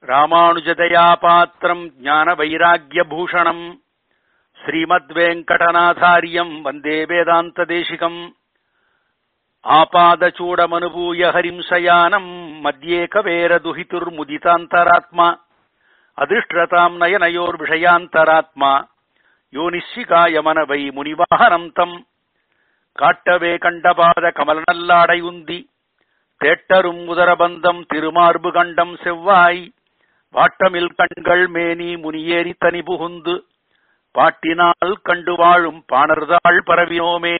ராமானுஜதயா பாத்திரம் ஞான வைராகிய பூஷணம் ஸ்ரீமத் வெங்கடநாதாரியம் வந்தே வேதாந்த தேசிகம் ஆபாதச்சூடமனுபூய ஹரிம்சயானம் மத்தியேகவேர துஹிதுர்முதிதாந்தராத்மா அதிஷ்டதாம் நயனயோர் விஷயாந்தராத்மா யோனிஷிகாயமனவை முனிவாகனம் தம் காட்டவே கண்டபாத கமலநல்லாடை உந்தி தேட்டரும் உதரபந்தம் திருமார்பு கண்டம் செவ்வாய் வாட்டமில் கண்கள் மேனி முனியேறி தனி புகுந்து பாட்டினால் கண்டு வாழும் பாணர்தாள் பரவினோமே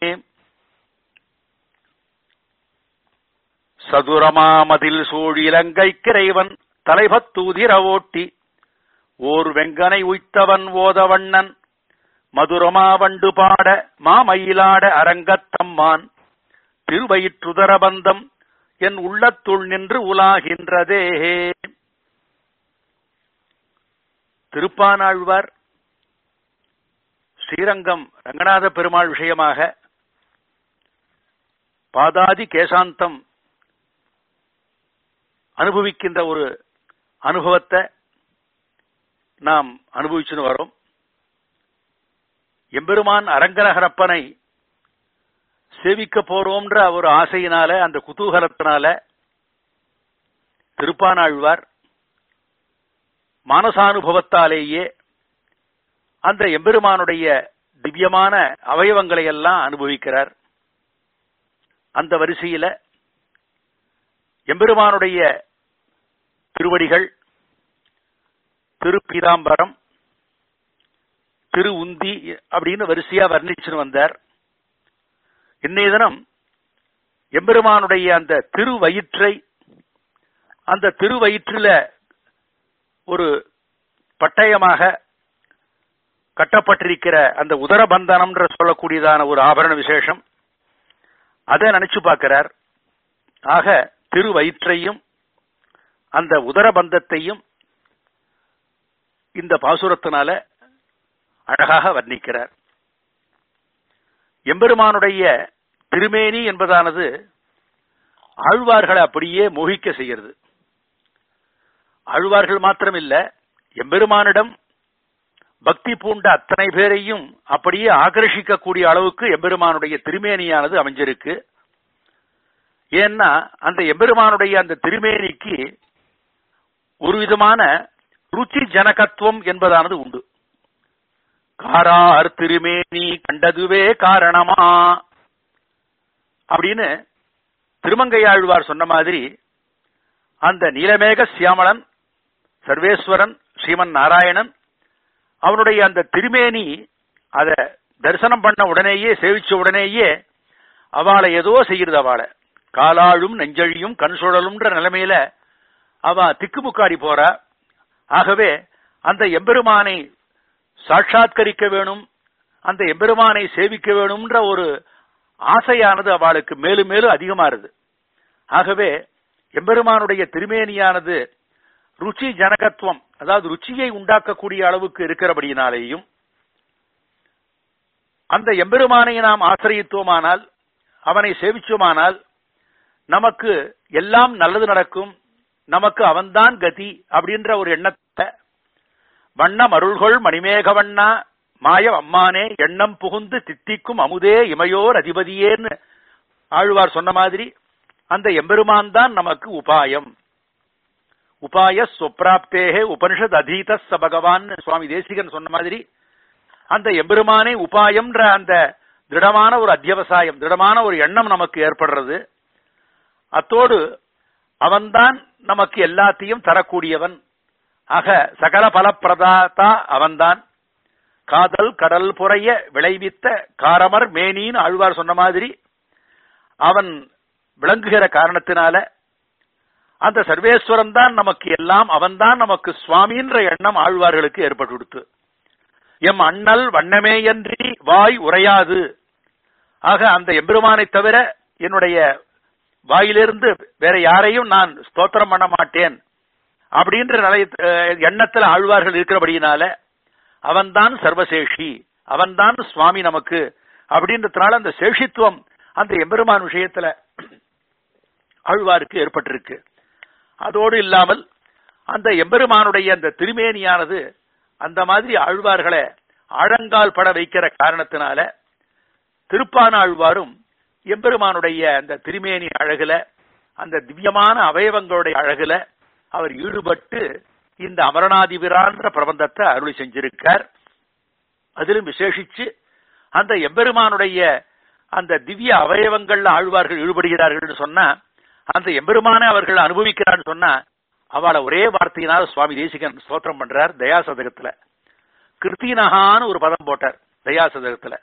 சதுரமாமதில் சூழிலங்கை கிரைவன் தலைபத்தூதிர ஓட்டி ஓர் வெங்கனை உய்த்தவன் ஓதவண்ணன் மதுரமாவண்டு பாட மாமயிலாட அரங்கத்தம்மான் திருவயிற்றுதரபந்தம் என் உள்ளத்துள் நின்று உலாகின்றதே திருப்பானாழ்வார் ஸ்ரீரங்கம் ரங்கநாத பெருமாள் விஷயமாக பாதாதி கேசாந்தம் அனுபவிக்கின்ற ஒரு அனுபவத்தை நாம் அனுபவிச்சுன்னு வரோம் எம்பெருமான் அரங்கநகரப்பனை சேவிக்க போறோம்ன்ற ஒரு ஆசையினால அந்த குதூகலத்தினால திருப்பானாழ்வார் மானசானுபவத்தாலேயே அந்த எம்பெருமானுடைய திவ்யமான அவயவங்களை எல்லாம் அனுபவிக்கிறார் அந்த வரிசையில எம்பெருமானுடைய திருவடிகள் திருப்பீதாம்பரம் திரு உந்தி அப்படின்னு வரிசையா வர்ணிச்சுன்னு வந்தார் இன்னைய தினம் எம்பெருமானுடைய அந்த திருவயிற்றை அந்த திருவயிற்றில ஒரு பட்டயமாக கட்டப்பட்டிருக்கிற அந்த உதரபந்தனம்ன்ற சொல்லக்கூடியதான ஒரு ஆபரண விசேஷம் அதை நினைச்சு பார்க்கிறார் ஆக திருவயிற்றையும் அந்த உதரபந்தத்தையும் இந்த பாசுரத்தினால அழகாக வர்ணிக்கிறார் எம்பெருமானுடைய திருமேனி என்பதானது ஆழ்வார்களை அப்படியே மோகிக்க செய்கிறது ஆழ்வார்கள் மாத்திரமில்ல எம்பெருமானிடம் பக்தி பூண்ட அத்தனை பேரையும் அப்படியே ஆகர்ஷிக்கக்கூடிய அளவுக்கு எம்பெருமானுடைய திருமேனியானது அமைஞ்சிருக்கு ஏன்னா அந்த எம்பெருமானுடைய அந்த திருமேனிக்கு ஒரு விதமான ருச்சி ஜனகத்துவம் என்பதானது உண்டு காரார் திருமேனி கண்டதுவே காரணமா அப்படின்னு திருமங்கையாழ்வார் சொன்ன மாதிரி அந்த நீலமேக சியாமளன் சர்வேஸ்வரன் ஸ்ரீமன் நாராயணன் அவனுடைய அந்த திருமேனி அத தரிசனம் பண்ண உடனேயே சேவிச்ச உடனேயே அவளை ஏதோ செய்கிறது அவளை காலாழும் நெஞ்சழியும் கண் சுழலும்ன்ற நிலைமையில அவ திக்குமுக்காடி போறா ஆகவே அந்த எம்பெருமானை சாட்சாத்கரிக்க வேணும் அந்த எம்பெருமானை சேவிக்க வேணும்ன்ற ஒரு ஆசையானது அவளுக்கு மேலும் மேலும் அதிகமாறுது ஆகவே எம்பெருமானுடைய திருமேனியானது ருச்சி ஜனகத்துவம் அதாவது ருச்சியை உண்டாக்கக்கூடிய அளவுக்கு இருக்கிறபடியினாலேயும் அந்த எம்பெருமானை நாம் ஆசிரியத்துவமானால் அவனை சேவிச்சோமானால் நமக்கு எல்லாம் நல்லது நடக்கும் நமக்கு அவன்தான் கதி அப்படின்ற ஒரு எண்ணத்தை வண்ணம் அருள்கொள் மணிமேக வண்ணா மாய அம்மானே எண்ணம் புகுந்து தித்திக்கும் அமுதே இமையோர் அதிபதியேன்னு ஆழ்வார் சொன்ன மாதிரி அந்த எம்பெருமான் தான் நமக்கு உபாயம் உபாய சொப்ராப்தேகே உபனிஷத் அதீத ச பகவான் சுவாமி தேசிகன் சொன்ன மாதிரி அந்த எம்பெருமானே உபாயம்ன்ற அந்த திருடமான ஒரு அத்தியவசாயம் திருடமான ஒரு எண்ணம் நமக்கு ஏற்படுறது அத்தோடு அவன்தான் நமக்கு எல்லாத்தையும் தரக்கூடியவன் ஆக சகல பலப்பிரதாத்தா அவன்தான் காதல் கடல் புறைய விளைவித்த காரமர் மேனின்னு ஆழ்வார் சொன்ன மாதிரி அவன் விளங்குகிற காரணத்தினால அந்த சர்வேஸ்வரன் தான் நமக்கு எல்லாம் அவன்தான் நமக்கு சுவாமின்ற எண்ணம் ஆழ்வார்களுக்கு ஏற்பட்டு கொடுத்து எம் அண்ணல் வண்ணமேயன்றி வாய் உரையாது ஆக அந்த எம்பெருமானை தவிர என்னுடைய வாயிலிருந்து வேற யாரையும் நான் ஸ்தோத்திரம் பண்ண மாட்டேன் அப்படின்ற நிலைய எண்ணத்துல ஆழ்வார்கள் இருக்கிறபடியினால அவன்தான் சர்வசேஷி அவன்தான் சுவாமி நமக்கு அப்படின்றதுனால அந்த சேஷித்துவம் அந்த எம்பெருமான் விஷயத்துல ஆழ்வாருக்கு ஏற்பட்டிருக்கு அதோடு இல்லாமல் அந்த எம்பெருமானுடைய அந்த திருமேனியானது அந்த மாதிரி ஆழ்வார்களை ஆழங்கால் பட வைக்கிற காரணத்தினால திருப்பான ஆழ்வாரும் எம்பெருமானுடைய அந்த திருமேனி அழகுல அந்த திவ்யமான அவயவங்களுடைய அழகுல அவர் ஈடுபட்டு இந்த அமரநாதிபிரான்ற பிரபந்தத்தை அருளி செஞ்சிருக்கார் அதிலும் விசேஷிச்சு அந்த எம்பெருமானுடைய அந்த திவ்ய அவயவங்கள்ல ஆழ்வார்கள் ஈடுபடுகிறார்கள் சொன்னா அந்த எம்பெருமான அவர்கள் அனுபவிக்கிறான்னு சொன்னா அவளை ஒரே வார்த்தையினால் சுவாமி தேசிகன் ஸ்தோத்திரம் பண்றார் தயாசதகத்துல கிருத்தினகான்னு ஒரு பதம் போட்டார் தயாசதகத்துல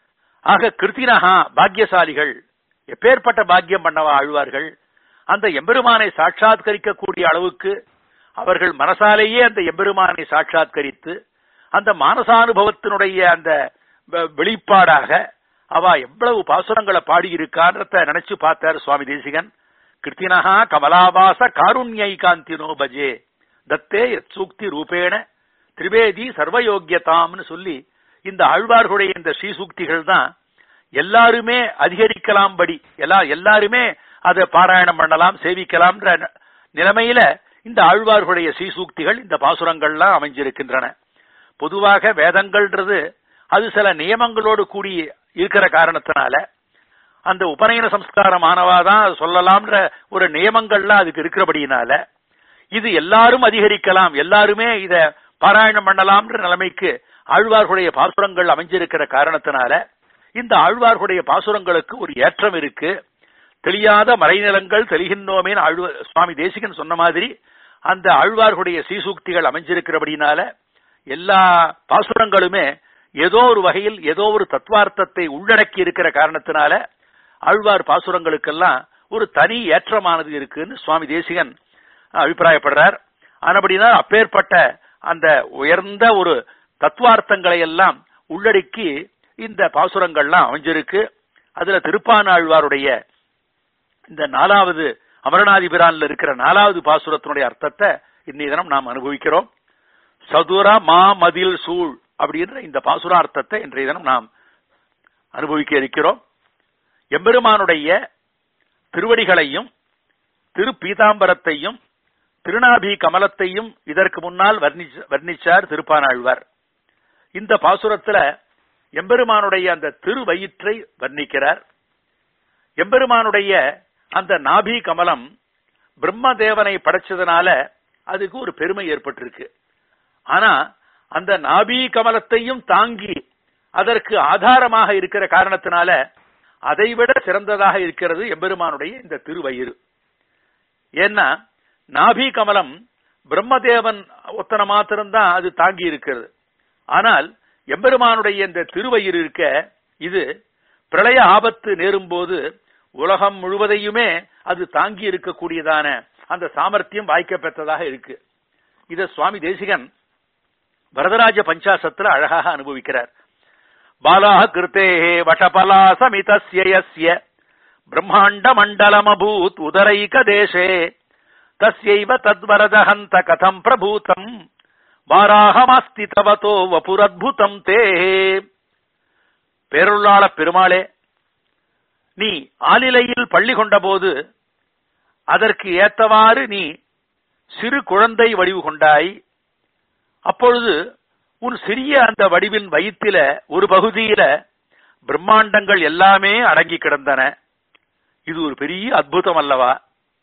ஆக கிருத்தினகா பாக்கியசாலிகள் எப்பேற்பட்ட பாக்கியம் பண்ணவா ஆழ்வார்கள் அந்த எம்பெருமானை சாட்சாத்கரிக்கக்கூடிய அளவுக்கு அவர்கள் மனசாலேயே அந்த எம்பெருமானை சாட்சாத்கரித்து அந்த மானசானுபவத்தினுடைய அந்த வெளிப்பாடாக அவ எவ்வளவு பாசுரங்களை பாடியிருக்கான்றத நினைச்சு பார்த்தார் சுவாமி தேசிகன் கிருத்தினகா கமலாபாச காருண்யை காந்தினோ பஜே தத்தே சூக்தி ரூபேண திரிவேதி சர்வயோக்கியதாம்னு சொல்லி இந்த ஆழ்வார்களுடைய இந்த ஸ்ரீசூக்திகள் தான் எல்லாருமே அதிகரிக்கலாம்படி எல்லா எல்லாருமே அதை பாராயணம் பண்ணலாம் சேவிக்கலாம்ன்ற நிலைமையில இந்த ஆழ்வார்களுடைய ஸ்ரீசூக்திகள் இந்த பாசுரங்கள்லாம் அமைஞ்சிருக்கின்றன பொதுவாக வேதங்கள்ன்றது அது சில நியமங்களோடு கூடி இருக்கிற காரணத்தினால அந்த உபநயன சம்ஸ்காரம் ஆனவாதான் சொல்லலாம்ன்ற ஒரு நியமங்கள்லாம் அதுக்கு இருக்கிறபடியினால இது எல்லாரும் அதிகரிக்கலாம் எல்லாருமே இத பாராயணம் பண்ணலாம்ன்ற நிலைமைக்கு ஆழ்வார்களுடைய பாசுரங்கள் அமைஞ்சிருக்கிற காரணத்தினால இந்த ஆழ்வார்களுடைய பாசுரங்களுக்கு ஒரு ஏற்றம் இருக்கு தெரியாத மறைநிலங்கள் தெளிகின்றோமேன்னு ஆழ்வ சுவாமி தேசிகன் சொன்ன மாதிரி அந்த ஆழ்வார்களுடைய சீசூக்திகள் அமைஞ்சிருக்கிறபடினால எல்லா பாசுரங்களுமே ஏதோ ஒரு வகையில் ஏதோ ஒரு தத்துவார்த்தத்தை உள்ளடக்கி இருக்கிற காரணத்தினால ஆழ்வார் பாசுரங்களுக்கெல்லாம் ஒரு தனி ஏற்றமானது இருக்குன்னு சுவாமி தேசிகன் அபிப்பிராயப்படுறார் ஆனபடினா அப்பேற்பட்ட அந்த உயர்ந்த ஒரு தத்துவார்த்தங்களை எல்லாம் உள்ளடக்கி இந்த பாசுரங்கள்லாம் அமைஞ்சிருக்கு அதுல திருப்பானாழ்வாருடைய இந்த நாலாவது அமரநாதிபிரான்ல இருக்கிற நாலாவது பாசுரத்தினுடைய அர்த்தத்தை இன்னை தினம் நாம் அனுபவிக்கிறோம் சதுர மா மதில் சூழ் அப்படின்ற இந்த பாசுரார்த்தத்தை இன்றைய தினம் நாம் அனுபவிக்க இருக்கிறோம் எம்பெருமானுடைய திருவடிகளையும் திரு பீதாம்பரத்தையும் திருநாபி கமலத்தையும் இதற்கு முன்னால் வர்ணிச்சார் திருப்பானாழ்வார் இந்த பாசுரத்துல எம்பெருமானுடைய அந்த திருவயிற்றை வர்ணிக்கிறார் எம்பெருமானுடைய அந்த நாபி கமலம் பிரம்மதேவனை படைச்சதுனால அதுக்கு ஒரு பெருமை ஏற்பட்டிருக்கு ஆனா அந்த நாபி கமலத்தையும் தாங்கி அதற்கு ஆதாரமாக இருக்கிற காரணத்தினால அதைவிட சிறந்ததாக இருக்கிறது எம்பெருமானுடைய இந்த திருவயிறு ஏன்னா நாபி கமலம் பிரம்மதேவன் ஒத்தனை மாத்திரம்தான் அது தாங்கி இருக்கிறது ஆனால் எம்பெருமானுடைய இந்த திருவயிறு இருக்க இது பிரளய ஆபத்து நேரும் போது உலகம் முழுவதையுமே அது தாங்கி இருக்கக்கூடியதான அந்த சாமர்த்தியம் வாய்க்க பெற்றதாக இருக்கு இத சுவாமி தேசிகன் வரதராஜ பஞ்சாசத்துல அழகாக அனுபவிக்கிறார் பாலாக கிருத்தேஹே வட்டபலா சமிதஸ்ய பிரம்மாண்ட மண்டலமபூத் உதரைக தேசே தஸ்யைவ தத்வரதஹந்த கதம் பிரபூதம் வாராகமாஸ்தி தவதோ வபுரத்புதம் தே பேருள்ளாள பெருமாளே நீ ஆலிலையில் பள்ளி கொண்டபோது அதற்கு ஏத்தவாறு நீ சிறு குழந்தை வடிவு கொண்டாய் அப்பொழுது உன் சிறிய அந்த வடிவின் வயிற்றில ஒரு பகுதியில பிரம்மாண்டங்கள் எல்லாமே அடங்கி கிடந்தன இது ஒரு பெரிய அற்புதம் அல்லவா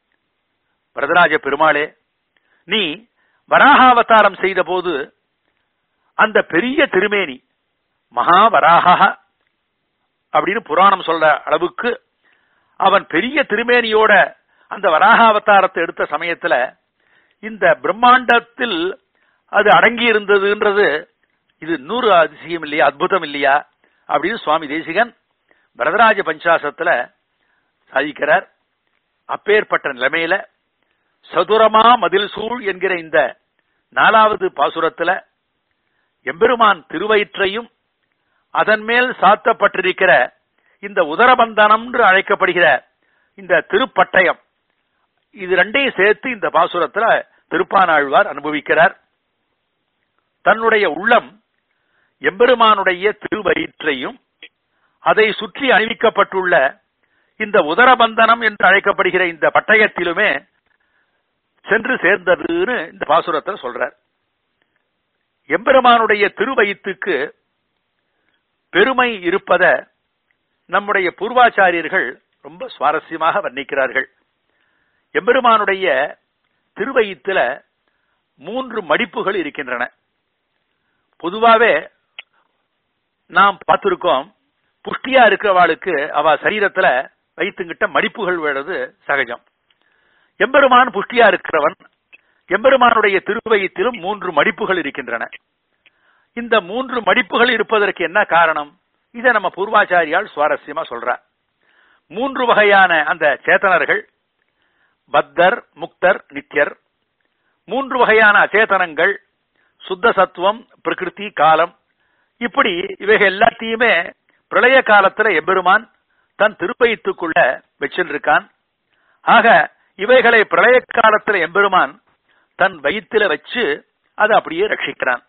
வரதராஜ பெருமாளே நீ வராகாவதாரம் செய்த போது அந்த பெரிய திருமேனி மகாவராக அப்படின்னு புராணம் சொல்ற அளவுக்கு அவன் பெரிய திருமேனியோட அந்த வராக அவதாரத்தை எடுத்த சமயத்துல இந்த பிரம்மாண்டத்தில் அது அடங்கி இருந்ததுன்றது இது நூறு அதிசயம் இல்லையா அற்புதம் இல்லையா அப்படின்னு சுவாமி தேசிகன் வரதராஜ பஞ்சாசத்துல சாதிக்கிறார் அப்பேற்பட்ட நிலைமையில சதுரமா மதில் சூழ் என்கிற இந்த நாலாவது பாசுரத்துல எம்பெருமான் திருவயிற்றையும் அதன் மேல் சாத்தப்பட்டிருக்கிற இந்த உதரபந்தனம் என்று அழைக்கப்படுகிற இந்த திருப்பட்டயம் இது ரெண்டையும் சேர்த்து இந்த பாசுரத்துல திருப்பானாழ்வார் அனுபவிக்கிறார் தன்னுடைய உள்ளம் எம்பெருமானுடைய திருவயிற்றையும் அதை சுற்றி அணிவிக்கப்பட்டுள்ள இந்த உதரபந்தனம் என்று அழைக்கப்படுகிற இந்த பட்டயத்திலுமே சென்று சேர்ந்ததுன்னு இந்த பாசுரத்தில் சொல்றார் எம்பெருமானுடைய திருவயித்துக்கு பெருமை இருப்பத நம்முடைய பூர்வாச்சாரியர்கள் ரொம்ப சுவாரஸ்யமாக வர்ணிக்கிறார்கள் எம்பெருமானுடைய திருவயித்துல மூன்று மடிப்புகள் இருக்கின்றன பொதுவாவே நாம் பார்த்திருக்கோம் புஷ்டியா இருக்கிறவாளுக்கு அவ சரீரத்துல வைத்துங்கிட்ட மடிப்புகள் விழுறது சகஜம் எம்பெருமான் புஷ்டியா இருக்கிறவன் எம்பெருமானுடைய திருவயத்திலும் மூன்று மடிப்புகள் இருக்கின்றன இந்த மூன்று மடிப்புகள் இருப்பதற்கு என்ன காரணம் இதை நம்ம பூர்வாச்சாரியால் சுவாரஸ்யமா சொல்றார் மூன்று வகையான அந்த சேத்தனர்கள் பத்தர் முக்தர் நித்யர் மூன்று வகையான அச்சேதனங்கள் சுத்த சத்துவம் பிரகிருதி காலம் இப்படி இவைகள் எல்லாத்தையுமே பிரளய காலத்துல எம்பெருமான் தன் திருப்பயித்துக்குள்ள வச்சிருக்கான் ஆக இவைகளை பிரளய காலத்துல எம்பெருமான் தன் வயிற்றுல வச்சு அதை அப்படியே ரட்சிக்கிறான்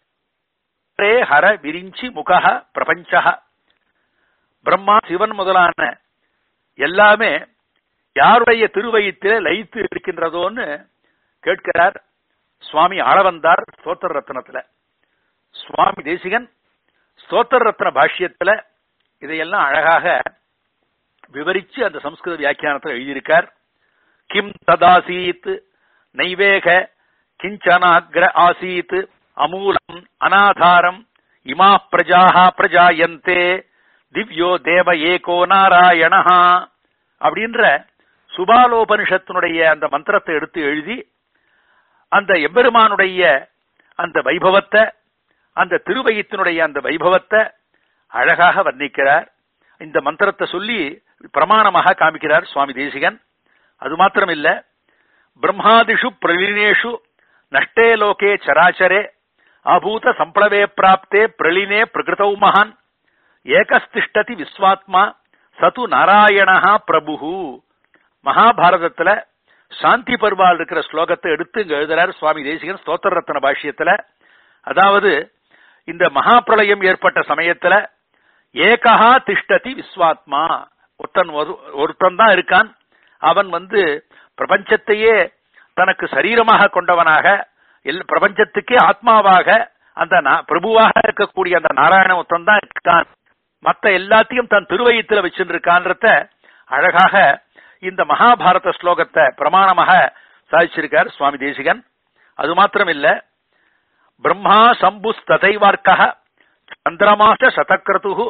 ஹரே ஹர விரிஞ்சி முகஹ பிரபஞ்சக பிரம்மா சிவன் முதலான எல்லாமே யாருடைய திருவயிற்றில லயித்து இருக்கின்றதோன்னு கேட்கிறார் சுவாமி ஆளவந்தார் ஸ்தோத்திர ரத்னத்துல சுவாமி தேசிகன் ஸ்தோத்திர ரத்ன பாஷ்யத்துல இதையெல்லாம் அழகாக விவரிச்சு அந்த சம்ஸ்கிருத வியாக்கியானத்தில் எழுதியிருக்கார் கிம் ததாசீத் நைவேக கிஞ்சனாகிர ஆசீத் அமூலம் அநாதாரம் இமா பிரஜாக பிரஜாயந்தே திவ்யோ தேவ ஏகோ நாராயணஹா அப்படின்ற சுபாலோபனிஷத்தினுடைய அந்த மந்திரத்தை எடுத்து எழுதி அந்த எம்பெருமானுடைய அந்த வைபவத்தை அந்த திருவயத்தினுடைய அந்த வைபவத்தை அழகாக வர்ணிக்கிறார் இந்த மந்திரத்தை சொல்லி பிரமாணமாக காமிக்கிறார் சுவாமி தேசிகன் அது மாத்திரம் இல்ல பிரம்மாதிஷு பிரலினேஷு நஷ்டே லோகே சராச்சரே அபூத சம்பளவே பிராப்தே பிரளினே பிரகிருதௌ மகான் ஏகஸ்திஷ்டதி விஸ்வாத்மா சது நாராயணஹா பிரபு மகாபாரதத்துல சாந்தி பர்வால் இருக்கிற ஸ்லோகத்தை எடுத்து இங்க எழுதுறார் சுவாமி தேசிகன் ஸ்தோத்திர ரத்ன பாஷ்யத்துல அதாவது இந்த மகா பிரளயம் ஏற்பட்ட சமயத்துல ஏகஹா திஷ்டதி விஸ்வாத்மா ஒருத்தன் ஒருத்தன் தான் இருக்கான் அவன் வந்து பிரபஞ்சத்தையே தனக்கு சரீரமாக கொண்டவனாக பிரபஞ்சத்துக்கே ஆத்மாவாக அந்த பிரபுவாக இருக்கக்கூடிய அந்த நாராயண ஒருத்தன் தான் இருக்கான் மத்த எல்லாத்தையும் தன் திருவயத்துல வச்சிருக்கான்றத அழகாக இந்த மகாபாரத ஸ்லோகத்தை பிரமாணமாக சாதிச்சிருக்கார் சுவாமி தேசிகன் அது மாத்திரம் இல்ல பிரம்மா சம்பு ததைவார்க்க சந்திரமாச சதக்கிரது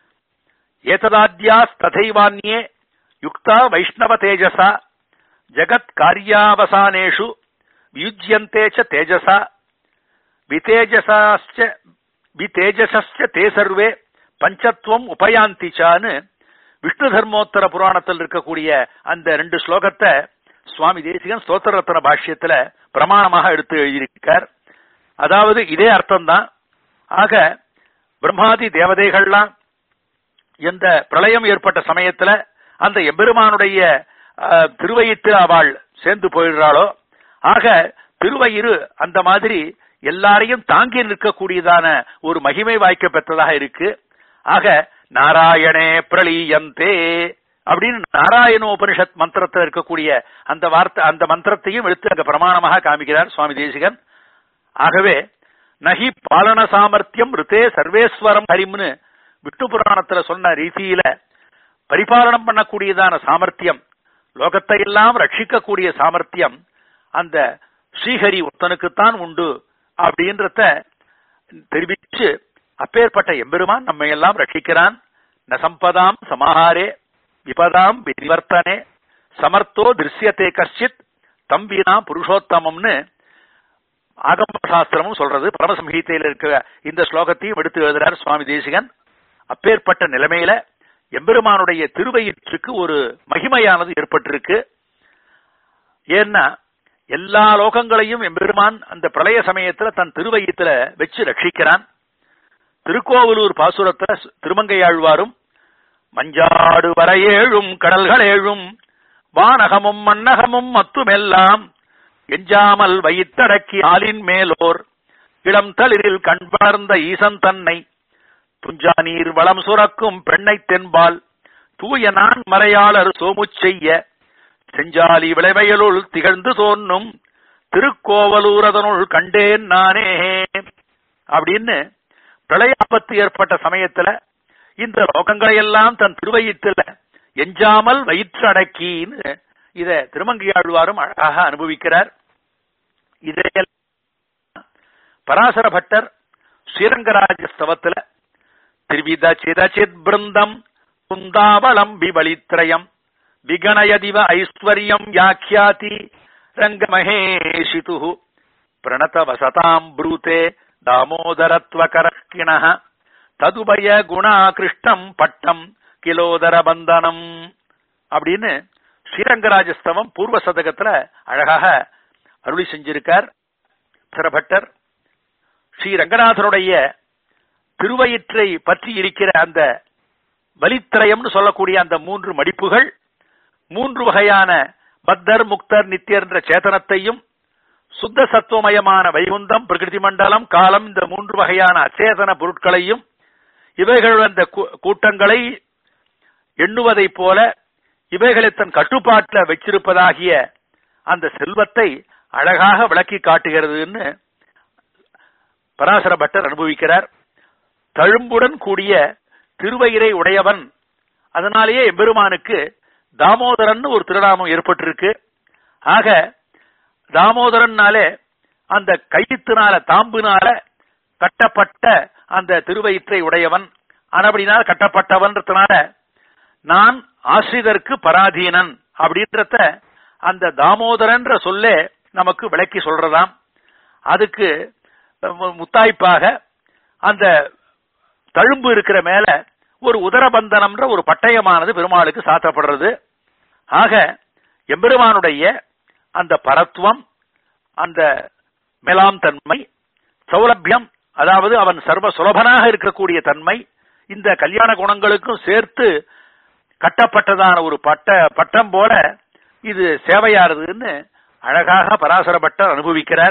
ஏததாத்யாஸ்ததைவான்யே யுக்தா வைஷ்ணவ தேஜசா ஜகத் காரியாவசானேஷு வியுஜ்யந்தே ச தேஜசா விதேஜசாஸ்ச விதேஜசஸ்ய தே சர்வே பஞ்சத்துவம் உபயாந்திச்சான்னு விஷ்ணு தர்மோத்தர புராணத்தில் இருக்கக்கூடிய அந்த ரெண்டு ஸ்லோகத்தை சுவாமி தேசிகன் ஸ்தோத்திர ரத்ன பாஷ்யத்துல பிரமாணமாக எடுத்து எழுதியிருக்கார் அதாவது இதே அர்த்தம்தான் ஆக பிரம்மாதி தேவதைகள்லாம் எந்த பிரளயம் ஏற்பட்ட சமயத்துல அந்த எம்பெருமானுடைய திருவயிற்றில் அவள் சேர்ந்து போயிடுறாளோ ஆக திருவயிறு அந்த மாதிரி எல்லாரையும் தாங்கி நிற்கக்கூடியதான ஒரு மகிமை வாய்க்க பெற்றதாக இருக்கு ஆக நாராயணே பிரளீயந்தே அப்படின்னு நாராயணோபனிஷத் மந்திரத்தில் இருக்கக்கூடிய அந்த வார்த்தை அந்த மந்திரத்தையும் எடுத்து அங்க பிரமாணமாக காமிக்கிறார் சுவாமி தேசிகன் ஆகவே நகி பாலன சாமர்த்தியம் ரித்தே சர்வேஸ்வரம் ஹரிம்னு விஷ்ணு புராணத்துல சொன்ன ரீதியில பரிபாலனம் பண்ணக்கூடியதான சாமர்த்தியம் லோகத்தை எல்லாம் ரட்சிக்கக்கூடிய சாமர்த்தியம் அந்த ஸ்ரீஹரி ஒருத்தனுக்குத்தான் உண்டு அப்படின்றத தெரிவிச்சு அப்பேற்பட்ட எம்பெருமான் நம்மை எல்லாம் ரட்சிக்கிறான் ந சம்பதாம் சமாஹாரே விபதாம் விவர்த்தனே சமர்த்தோ திருஷ்யத்தே கஷ்டித் தம்பினா புருஷோத்தமம்னு ஆகம சாஸ்திரமும் சொல்றது பரமசம்ஹீதையில் இருக்கிற இந்த ஸ்லோகத்தையும் எடுத்து எழுதுறார் சுவாமி தேசிகன் அப்பேற்பட்ட நிலைமையில எம்பெருமானுடைய திருவயிற்றுக்கு ஒரு மகிமையானது ஏற்பட்டிருக்கு ஏன்னா எல்லா லோகங்களையும் எம்பெருமான் அந்த பிரளய சமயத்துல தன் திருவயித்துல வச்சு ரட்சிக்கிறான் திருக்கோவலூர் பாசுரத்துல திருமங்கையாழ்வாரும் மஞ்சாடு வரையேழும் கடல்கள் ஏழும் வானகமும் மன்னகமும் மத்துமெல்லாம் எஞ்சாமல் வைத்தடக்கி ஆலின் மேலோர் இளம் தளிரில் கண் வளர்ந்த ஈசன் தன்னை துஞ்சா நீர் வளம் சுரக்கும் பெண்ணை தென்பால் தூய நான் மறையாளர் சோமுச் செய்ய செஞ்சாலி விளைவையலுள் திகழ்ந்து தோன்றும் திருக்கோவலூரதனுள் கண்டேன் நானே அப்படின்னு பிரளய ஆபத்து ஏற்பட்ட சமயத்துல இந்த லோகங்களை எல்லாம் தன் திருவயிற்றுல எஞ்சாமல் வயிற்று அடக்கின்னு இத திருமங்கையாழ்வாரும் அழகாக அனுபவிக்கிறார் இதையெல்லாம் பராசர பட்டர் ஸ்ரீரங்கராஜ ஸ்தவத்துல திரிவித சிதச்சித் பிருந்தம் குந்தாவளம் விபலித்ரயம் விகணயதிவ ஐஸ்வர்யம் யாக்கியாதி ரங்கமகேஷிது பிரணத வசதாம் ப்ரூதே தாமோதரத்வகரக்கிண ததுபய குணாகிருஷ்டம் பட்டம் கிலோதர பந்தனம் அப்படின்னு ஸ்ரீரங்கராஜஸ்தவம் பூர்வ சதகத்துல அழகாக அருளி செஞ்சிருக்கார் சிரபட்டர் ஸ்ரீ ரங்கநாதனுடைய திருவயிற்றை பற்றி இருக்கிற அந்த வலித்திரயம்னு சொல்லக்கூடிய அந்த மூன்று மடிப்புகள் மூன்று வகையான பத்தர் முக்தர் நித்தியர் என்ற சேதனத்தையும் சுத்த சத்துவமயமான வைகுந்தம் பிரகிருதி மண்டலம் காலம் இந்த மூன்று வகையான அச்சேதன பொருட்களையும் இவைகள் அந்த கூ- கூட்டங்களை எண்ணுவதைப் போல இவைகளை தன் கட்டுப்பாட்டில் வச்சிருப்பதாகிய அந்த செல்வத்தை அழகாக விளக்கி காட்டுகிறதுன்னு பராசர பட்டர் அனுபவிக்கிறார் தழும்புடன் கூடிய திருவயிரை உடையவன் அதனாலேயே எம்பெருமானுக்கு தாமோதரன் ஒரு திருநாமம் ஏற்பட்டிருக்கு ஆக தாமோதரன்னாலே அந்த கயிற்றுனால தாம்புனால கட்டப்பட்ட அந்த திருவயிற்றை உடையவன் ஆனபடினால் கட்டப்பட்டவன்றதுனால நான் ஆசிரியருக்கு பராதீனன் அப்படின்றத அந்த தாமோதரன்ற சொல்லே நமக்கு விளக்கி சொல்றதாம் அதுக்கு மு- முத்தாய்ப்பாக அந்த தழும்பு இருக்கிற மேல ஒரு உதரபந்தனம்ன்ற ஒரு பட்டயமானது பெருமாளுக்கு சாத்தப்படுறது ஆக எம்பெருமானுடைய அந்த பரத்துவம் அந்த மேலாம் தன்மை சௌலபியம் அதாவது அவன் சர்வ சுலபனாக இருக்கக்கூடிய தன்மை இந்த கல்யாண குணங்களுக்கும் சேர்த்து கட்டப்பட்டதான ஒரு பட்ட பட்டம் போல இது சேவையாருதுன்னு அழகாக பராசர பட்டர் அனுபவிக்கிறார்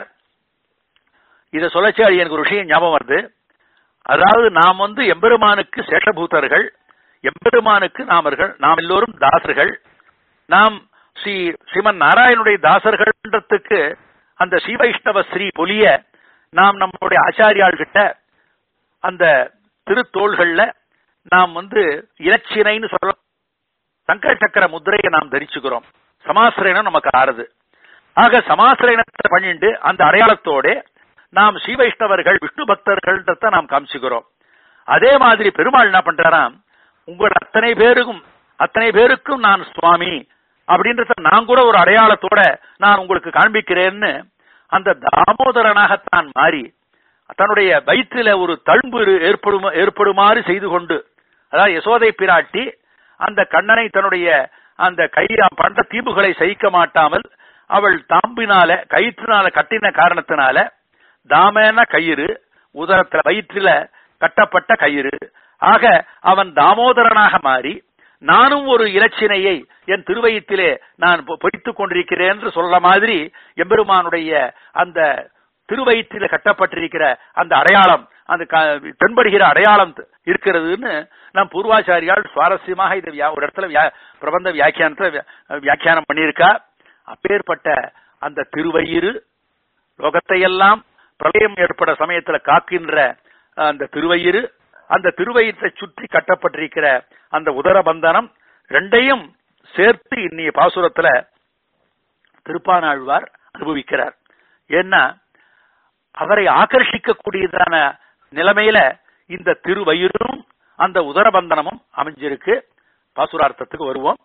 இதை சொல்லச்சு அது எனக்கு ஒரு விஷயம் ஞாபகம் வருது அதாவது நாம் வந்து எம்பெருமானுக்கு சேஷபூதர்கள் எம்பெருமானுக்கு நாமர்கள் நாம் எல்லோரும் தாசர்கள் நாம் ஸ்ரீ ஸ்ரீமன் நாராயணுடைய தாசர்கள்ன்றதுக்கு அந்த ஸ்ரீவைஷ்ணவ ஸ்ரீ பொலிய நாம் நம்முடைய ஆச்சாரியாள் கிட்ட அந்த திருத்தோள்கள்ல நாம் வந்து இலச்சினைன்னு சொல்ல சங்கர சக்கர முத்திரையை நாம் தரிச்சுக்கிறோம் சமாசிரயணம் நமக்கு ஆறுது ஆக சமாசிரயணத்தை பண்ணிட்டு அந்த அடையாளத்தோட நாம் ஸ்ரீ வைஷ்ணவர்கள் விஷ்ணு பக்தர்கள்ன்றத நாம் காமிச்சுக்கிறோம் அதே மாதிரி பெருமாள் என்ன பண்றாராம் உங்கள் அத்தனை பேருக்கும் அத்தனை பேருக்கும் நான் சுவாமி அப்படின்றத நான் கூட ஒரு அடையாளத்தோட நான் உங்களுக்கு காண்பிக்கிறேன்னு அந்த தாமோதரனாகத்தான் மாறி தன்னுடைய வயிற்றில ஒரு தழும்பு ஏற்படும் ஏற்படுமாறு செய்து கொண்டு அதாவது யசோதை பிராட்டி அந்த கண்ணனை தன்னுடைய அந்த கை பண்ட தீபுகளை சகிக்க மாட்டாமல் அவள் தாம்பினால கயிற்றினால கட்டின காரணத்தினால தாமேன கயிறு உதரத்துல வயிற்றில கட்டப்பட்ட கயிறு ஆக அவன் தாமோதரனாக மாறி நானும் ஒரு இலச்சினையை என் திருவயிற்றிலே நான் பொ- பொறித்துக் கொண்டிருக்கிறேன் என்று சொல்ற மாதிரி எம்பெருமானுடைய அந்த திருவயிற்றில கட்டப்பட்டிருக்கிற அந்த அடையாளம் அந்த க- தென்படுகிற அடையாளம் த- இருக்கிறதுன்னு நம் பூர்வாச்சாரியால் சுவாரஸ்யமாக இதை வியா- ஒரு இடத்துல வியா- பிரபந்த வியாக்கியானத்துல வியா- வியாக்கியானம் பண்ணியிருக்கா அப்பேற்பட்ட அந்த திருவயிறு லோகத்தையெல்லாம் பிரளயம் ஏற்பட சமயத்துல காக்கின்ற அந்த திருவயிறு அந்த திருவயிற்றை சுற்றி கட்டப்பட்டிருக்கிற அந்த உதரபந்தனம் ரெண்டையும் சேர்த்து இன்னைய பாசுரத்துல திருப்பானாழ்வார் அனுபவிக்கிறார் ஏன்னா அவரை ஆகர்ஷிக்கக்கூடியதான நிலைமையில இந்த திருவயிறும் அந்த உதரபந்தனமும் அமைஞ்சிருக்கு பாசுரார்த்தத்துக்கு வருவோம்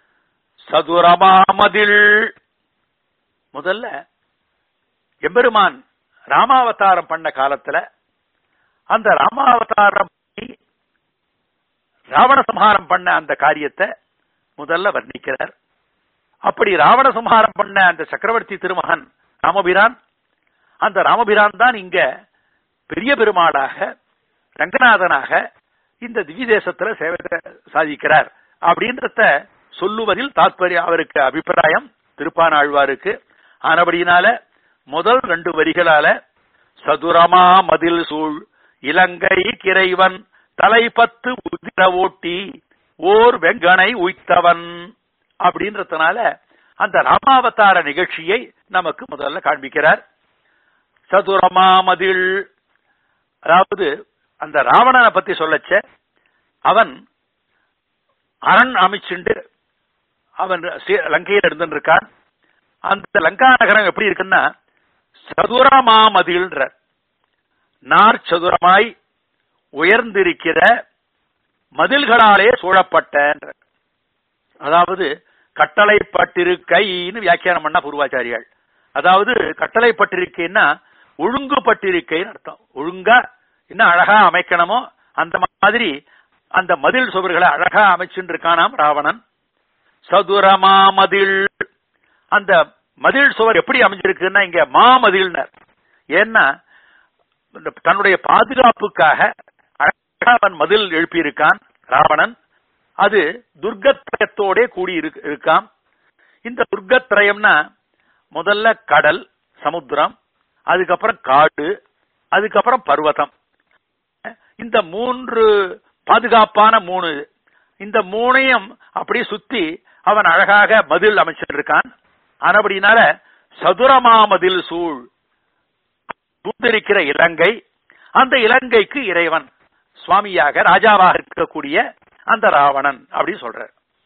சதுரமாமதில் முதல்ல எம்பெருமான் ராமாவதாரம் பண்ண காலத்துல அந்த ராமாவதாரம் பண்ணி ராவண சம்ஹாரம் பண்ண அந்த காரியத்தை முதல்ல வர்ணிக்கிறார் அப்படி ராவண சம்ஹாரம் பண்ண அந்த சக்கரவர்த்தி திருமகன் ராமபிரான் அந்த ராமபிரான் தான் இங்க பெரிய பெருமாளாக ரங்கநாதனாக இந்த திவ்ய தேசத்துல சேவை சாதிக்கிறார் அப்படின்றத சொல்லுவதில் தாத்பரியம் அவருக்கு அபிப்பிராயம் திருப்பானாழ்வாருக்கு ஆனபடியினால முதல் ரெண்டு வரிகளால சதுரமா மதில் சூழ் இலங்கை கிரைவன் தலைபத்து உதிர ஓட்டி ஓர் வெங்கனை உய்த்தவன் அப்படின்றதுனால அந்த ராமாவதார நிகழ்ச்சியை நமக்கு முதல்ல காண்பிக்கிறார் சதுரமாமதில் அதாவது அந்த ராவணனை பத்தி சொல்லச்ச அவன் அரண் அமைச்சுண்டு அவன் ஸ்ரீ- லங்கையில் இருந்துட்டு இருக்கான் அந்த லங்கா நகரம் எப்படி இருக்குன்னா சதுரமாமதில்ன்ற நார் சதுரமாய் உயர்ந்திருக்கிற மதில்களாலே சூழப்பட்ட அதாவது கட்டளைப்பட்டிருக்கைன்னு வியாக்கியானம் பண்ணா பூர்வாச்சாரியால் அதாவது கட்டளைப்பட்டிருக்கைன்னா ஒழுங்குபட்டிருக்கைன்னு அர்த்தம் ஒழுங்கா என்ன அழகா அமைக்கணுமோ அந்த மாதிரி அந்த மதில் சுவர்களை அழகா அமைச்சுட்டு இருக்கானாம் ராவணன் சதுரமாமதில் அந்த மதில் சுவர் எப்படி அமைஞ்சிருக்குன்னா இங்க மாமதில்னர் ஏன்னா இந்த தன்னுடைய பாதுகாப்புக்காக அழகா அவன் மதில் எழுப்பியிருக்கான் ராவணன் அது துர்கத்ரயத்தோட கூடி இருக்கு- இருக்காம் இந்த துர்கத்ரயம்னா முதல்ல கடல் சமுத்திரம் அதுக்கப்புறம் காடு அதுக்கப்புறம் பர்வதம் இந்த மூன்று பாதுகாப்பான மூணு இந்த மூணையும் அப்படியே சுத்தி அவன் அழகாக மதில் அமைச்சிருக்கான் ஆனபடினால சதுரமாமதில் சூழ் சூழ்ந்திருக்கிற இலங்கை அந்த இலங்கைக்கு இறைவன் சுவாமியாக ராஜாவாக இருக்கக்கூடிய அந்த ராவணன் அப்படின்னு சொல்ற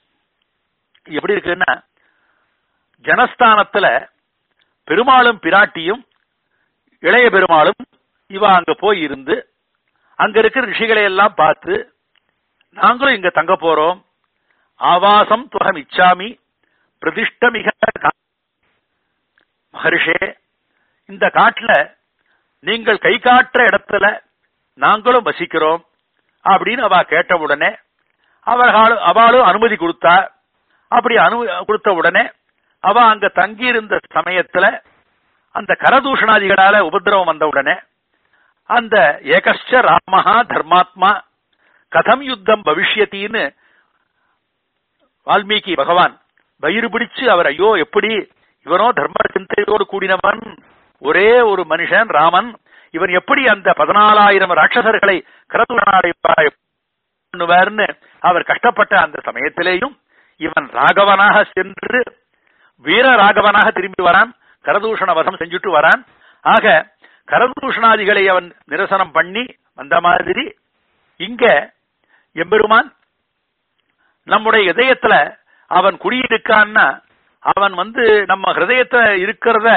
எப்படி இருக்குன்னா ஜனஸ்தானத்துல பெருமாளும் பிராட்டியும் இளைய பெருமாளும் இவ அங்க போய் இருந்து அங்க இருக்கிற ரிஷிகளை எல்லாம் பார்த்து நாங்களும் இங்க தங்க போறோம் ஆவாசம் துவகம் இச்சாமி பிரதிஷ்டமிக கா- மகரிஷே இந்த காட்டுல நீங்கள் கை காட்டுற இடத்துல நாங்களும் வசிக்கிறோம் அப்படின்னு அவ கேட்ட உடனே அவர்களும் அவளும் அனுமதி கொடுத்தா அப்படி அனு கொடுத்த உடனே அவ அங்க தங்கியிருந்த சமயத்துல அந்த கரதூஷணாதிகளால உபதிரவம் வந்த உடனே அந்த ஏகஸ்ச ராமஹா தர்மாத்மா கதம் யுத்தம் பவிஷ்யத்தின்னு வால்மீகி பகவான் வயிறு பிடிச்சு அவர் ஐயோ எப்படி இவனோ தர்ம சிந்தையோடு கூடினவன் ஒரே ஒரு மனுஷன் ராமன் இவன் எப்படி அந்த பதினாலாயிரம் ராட்சசர்களை கரத்துணாடைப்பார்னு அவர் கஷ்டப்பட்ட அந்த சமயத்திலேயும் இவன் ராகவனாக சென்று வீர ராகவனாக திரும்பி வரான் கரதூஷண வதம் செஞ்சுட்டு வரான் ஆக கரதூஷணாதிகளை அவன் நிரசனம் பண்ணி வந்த மாதிரி இங்க எம்பெருமான் நம்முடைய இதயத்துல அவன் குடியிருக்கான்னா அவன் வந்து நம்ம ஹிருதயத்துல இருக்கிறத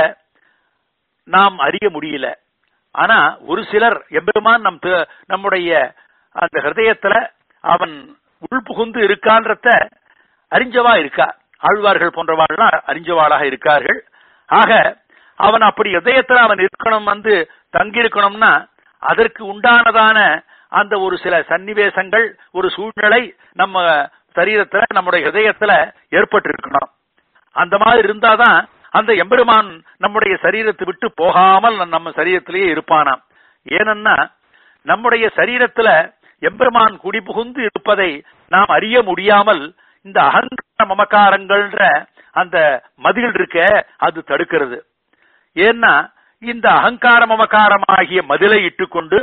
நாம் அறிய முடியல ஆனா ஒரு சிலர் எம்பெருமான் நம் தி- நம்முடைய அந்த ஹிருதயத்துல அவன் உள்புகுந்து இருக்கான்றத அறிஞ்சவா இருக்கா ஆழ்வார்கள் போன்றவாள்லாம் அறிஞ்சவாளாக இருக்கார்கள் ஆக அவன் அப்படி இதயத்துல அவன் இருக்கணும் வந்து தங்கியிருக்கணும்னா அதற்கு உண்டானதான அந்த ஒரு சில சன்னிவேசங்கள் ஒரு சூழ்நிலை நம்ம சரீரத்துல நம்முடைய இதயத்துல ஏற்பட்டு இருக்கணும் அந்த மாதிரி இருந்தாதான் அந்த எம்பெருமான் நம்முடைய சரீரத்தை விட்டு போகாமல் நம்ம சரீரத்திலேயே இருப்பானாம் ஏனென்னா நம்முடைய சரீரத்துல எம்பெருமான் குடிபுகுந்து இருப்பதை நாம் அறிய முடியாமல் இந்த அகங்கார மமக்காரங்கள்ன்ற அந்த மதில் இருக்க அது தடுக்கிறது ஏன்னா இந்த அகங்கார மமக்காரமாகிய மதிலை இட்டுக்கொண்டு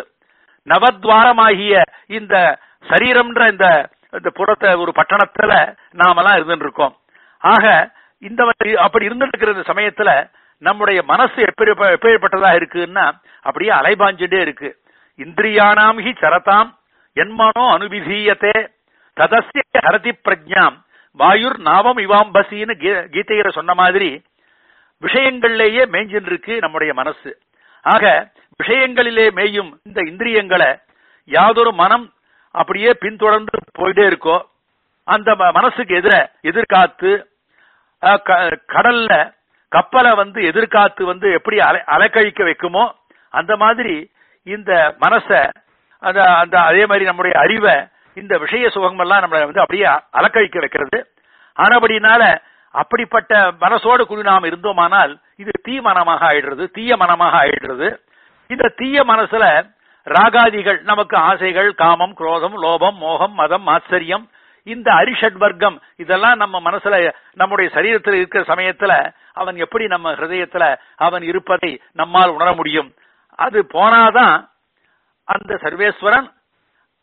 நவத்வாரமாகிய இந்த சரீரம்ன்ற இந்த இந்த புறத்தை ஒரு பட்டணத்துல நாமெல்லாம் இருந்துட்டு இருக்கோம் ஆக இந்த வ- அப்படி இருந்துட்டு இருக்கிற இந்த சமயத்துல நம்முடைய மனசு எப்படி எப்பேற்பட்டதா இருக்குன்னா அப்படியே அலைபாஞ்சுட்டே இருக்கு இந்திரியானாம் ஹி சரதாம் என்மனோ அனுபிதீயத்தே ததஸ்ய ஹரதி பிரஜாம் வாயுர் நாவம் இவாம்பசின்னு கீ- கீதையில சொன்ன மாதிரி விஷயங்கள்லேயே மேய்ஞ்சின்னு இருக்கு நம்முடைய மனசு ஆக விஷயங்களிலே மேயும் இந்த இந்திரியங்களை யாதொரு மனம் அப்படியே பின்தொடர்ந்து போயிட்டே இருக்கோ அந்த ம- மனசுக்கு எதிர எதிர்காத்து அஹ், க- கடல்ல கப்பலை வந்து எதிர்காத்து வந்து எப்படி அலை அலைக்கழிக்க வைக்குமோ அந்த மாதிரி இந்த மனச அந்த அந்த அதே மாதிரி நம்முடைய அறிவை இந்த விஷய சுகமெல்லாம் நம்மளை வந்து அப்படியே அலக்கழிக்க வைக்கிறது ஆனபடினால அப்படிப்பட்ட மனசோடு கூடி நாம் இருந்தோமானால் இது தீ மனமாக ஆயிடுறது தீய மனமாக ஆயிடுறது இந்த தீய மனசுல ராகாதிகள் நமக்கு ஆசைகள் காமம் குரோதம் லோபம் மோகம் மதம் ஆச்சரியம் இந்த அரிஷட் வர்க்கம் இதெல்லாம் நம்ம மனசுல நம்முடைய சரீரத்தில் இருக்கிற சமயத்துல அவன் எப்படி நம்ம ஹிருதயத்துல அவன் இருப்பதை நம்மால் உணர முடியும் அது போனாதான் அந்த சர்வேஸ்வரன்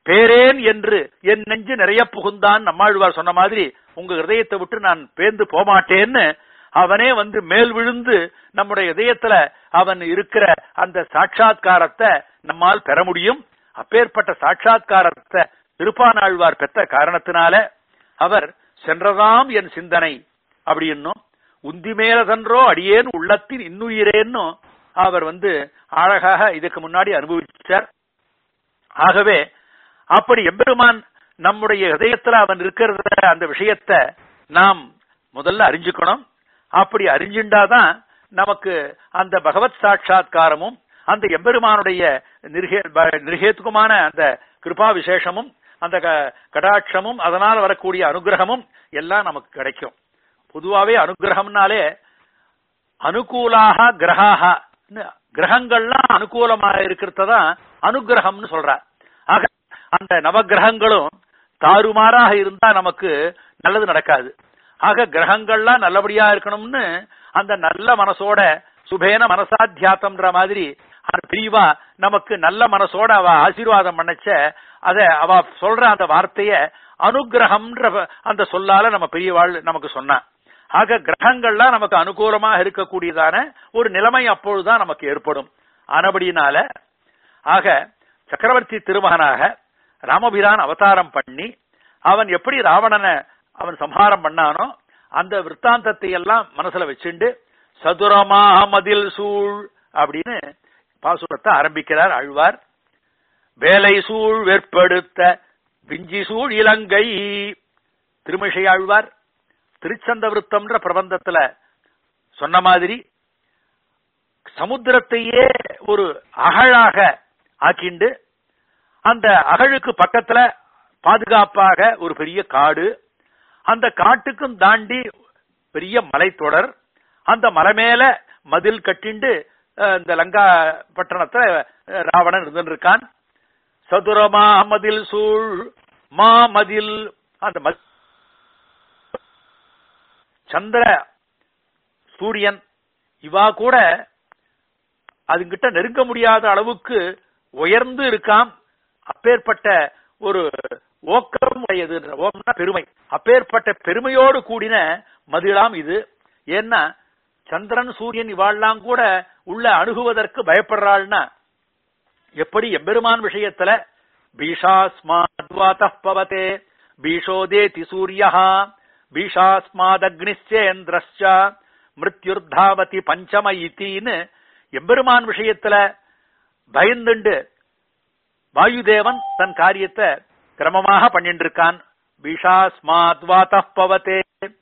பேரேன் என்று என் நெஞ்சு நிறைய புகுந்தான் நம்மாழ்வார் சொன்ன மாதிரி உங்க இதயத்தை விட்டு நான் பேந்து போமாட்டேன்னு அவனே வந்து மேல் விழுந்து நம்முடைய இதயத்துல அவன் இருக்கிற அந்த சாட்சா்காரத்தை நம்மால் பெற முடியும் அப்பேற்பட்ட சாட்சா்காரத்தை திருப்பானாழ்வார் பெற்ற காரணத்தினால அவர் சென்றதாம் என் சிந்தனை அப்படின்னும் உந்தி மேலதன்றோ அடியேன் உள்ளத்தின் இன்னுயிரேன்னும் அவர் வந்து அழகாக இதுக்கு முன்னாடி அனுபவிச்சார் ஆகவே அப்படி எம்பெருமான் நம்முடைய இதயத்துல அவன் இருக்கிறத அந்த விஷயத்த நாம் முதல்ல அறிஞ்சுக்கணும் அப்படி அறிஞ்சுண்டாதான் நமக்கு அந்த பகவத் சாட்சா்காரமும் அந்த எம்பெருமானுடைய நிர்ஹேத்துக்குமான அந்த கிருபா விசேஷமும் அந்த கடாட்சமும் அதனால் வரக்கூடிய அனுகிரகமும் எல்லாம் நமக்கு கிடைக்கும் பொதுவாவே அனுகிரகம்னாலே அனுகூலாக கிரகாக கிரகங்கள்லாம் அனுகூலமாக இருக்கிறதான் அனுகிரகம்னு சொல்ற ஆக அந்த நவகிரகங்களும் தாறுமாறாக இருந்தா நமக்கு நல்லது நடக்காது ஆக கிரகங்கள்லாம் நல்லபடியா இருக்கணும்னு அந்த நல்ல மனசோட சுபேன மனசாத்தியாத்தம்ன்ற மாதிரி பிரிவா நமக்கு நல்ல மனசோட அவ ஆசீர்வாதம் பண்ணச்ச அத அவ சொல்ற அந்த வார்த்தைய அனுகிரகம்ன்ற அந்த சொல்லால நம்ம பெரியவாள் நமக்கு சொன்னா ஆக கிரகங்கள்லாம் நமக்கு அனுகூலமாக இருக்கக்கூடியதான ஒரு நிலைமை அப்பொழுதுதான் நமக்கு ஏற்படும் ஆனபடினால ஆக சக்கரவர்த்தி திருமகனாக ராமபிரான் அவதாரம் பண்ணி அவன் எப்படி ராவணனை அவன் சம்ஹாரம் பண்ணானோ அந்த விற்த்தாந்தத்தை எல்லாம் மனசுல வச்சுண்டு சதுரமா மதில் சூழ் அப்படின்னு பாசுரத்தை ஆரம்பிக்கிறார் ஆழ்வார் வேலை சூழ் வெற்படுத்த விஞ்சி சூழ் இலங்கை திருமிஷை ஆழ்வார் திருச்சந்த விருத்தம்ன்ற பிரபந்தத்துல சொன்ன மாதிரி சமுத்திரத்தையே ஒரு அகழாக ஆக்கிண்டு அந்த அகழுக்கு பக்கத்துல பாதுகாப்பாக ஒரு பெரிய காடு அந்த காட்டுக்கும் தாண்டி பெரிய மலைத்தொடர் அந்த மலை மேல மதில் கட்டிண்டு இந்த லங்கா பட்டணத்துல ராவணன் இருந்திருக்கான் சதுரமா மதில் சூழ் மா மதில் அந்த சந்திர சூரியன் இவா கூட அதுங்கிட்ட நெருங்க முடியாத அளவுக்கு உயர்ந்து இருக்காம் அப்பேற்பட்ட ஒரு ஓக்கம் உடையது ஓம்னா பெருமை அப்பேற்பட்ட பெருமையோடு கூடின மதிலாம் இது ஏன்னா சந்திரன் சூரியன் இவாள்லாம் கூட உள்ள அணுகுவதற்கு பயப்படுறாள்னா எப்படி எம்பெருமான் விஷயத்துல பீஷாஸ்மாத்வாத பவதே பீஷோதேதி சூரியா பீஷாஸ்மாதக்னிச்சேந்திரச்ச மிருத்யுர்தாவதி பஞ்சம இத்தின்னு எம்பெருமான் விஷயத்துல பயந்துண்டு வாயுதேவன் தன் காரியத்தை கிரமமாக பண்ணிட்டு இருக்கான் பீஷாஸ்மாத்வாத பவதே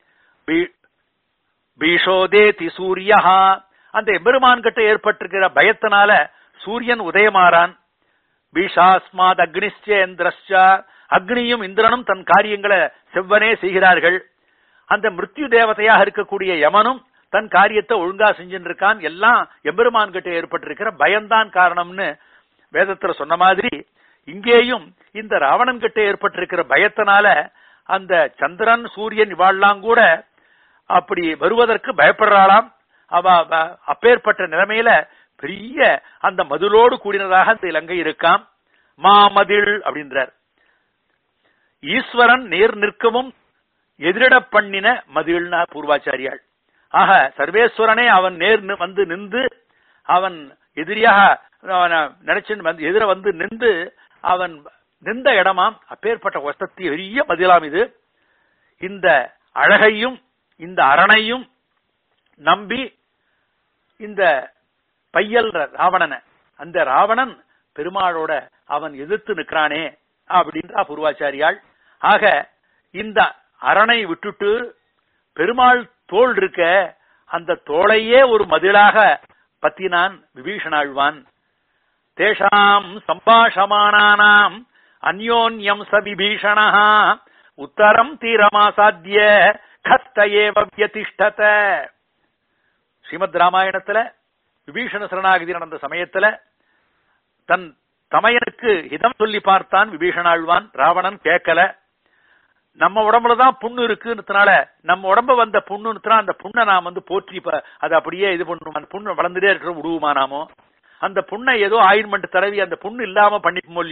பீஷோதேதி சூரியா அந்த எம்பெருமான் கிட்ட ஏற்பட்டிருக்கிற பயத்தினால சூரியன் உதயமாறான் பீஷாஸ்மாத் அக்னிச்சேந்திரச்சா அக்னியும் இந்திரனும் தன் காரியங்களை செவ்வனே செய்கிறார்கள் அந்த மிருத்யு தேவதையாக இருக்கக்கூடிய யமனும் தன் காரியத்தை ஒழுங்கா செஞ்சுட்டு இருக்கான் எல்லாம் எம்பெருமான் கிட்ட ஏற்பட்டிருக்கிற பயம்தான் காரணம்னு வேதத்துல சொன்ன மாதிரி இங்கேயும் இந்த ராவணன் கிட்ட ஏற்பட்டிருக்கிற பயத்தினால அந்த சந்திரன் சூரியன் இவாள்லாம் கூட அப்படி வருவதற்கு பயப்படுறாளாம் அவ அப்பேற்பட்ட நிலைமையில பெரிய அந்த மதிலோடு கூடினதாக அந்த இலங்கை இருக்காம் மாமதில் அப்படின்றார் ஈஸ்வரன் நேர் நிற்கவும் எதிரிட பண்ணின மதில்னா பூர்வாச்சாரியாள் ஆக சர்வேஸ்வரனே அவன் நேர் வந்து நின்று அவன் எதிரியாக நினைச்சு வந்து எதிர வந்து நின்று அவன் நின்ற இடமாம் அப்பேற்பட்ட வசத்தி பெரிய மதிலாம் இது இந்த அழகையும் இந்த அரணையும் நம்பி இந்த பையல் ராவணனை அந்த ராவணன் பெருமாளோட அவன் எதிர்த்து நிற்கிறானே அப்படின்றா பூர்வாச்சாரியாள் ஆக இந்த அரணை விட்டுட்டு பெருமாள் தோல் இருக்க அந்த தோளையே ஒரு மதிலாக பத்தினான் விபீஷணாழ்வான் தேஷாம் சம்பாஷமானானாம் அந்யோன்யம் ச விபீஷணா உத்தரம் தீரமாசாத்திய கஸ்தயேவ வியதிஷ்டத ஸ்ரீமத் ராமாயணத்துல விபீஷண சரணாகதி நடந்த சமயத்துல தன் தமையனுக்கு ஹிதம் சொல்லி பார்த்தான் விபீஷணாழ்வான் ராவணன் கேட்கல நம்ம உடம்புலதான் புண்ணு இருக்குன்றதுனால நம்ம உடம்ப வந்த புண்ணுன்னு அந்த புண்ணை நாம் வந்து போற்றி அதை அப்படியே இது பண்ணுவோம் அந்த புண்ணு வளர்ந்துட்டே இருக்கிற விடுவோமா நாமோ அந்த புண்ணை ஏதோ ஆயின்மெண்ட் தடவி அந்த புண்ணு இல்லாம பண்ணிப்போம் இல்லையோ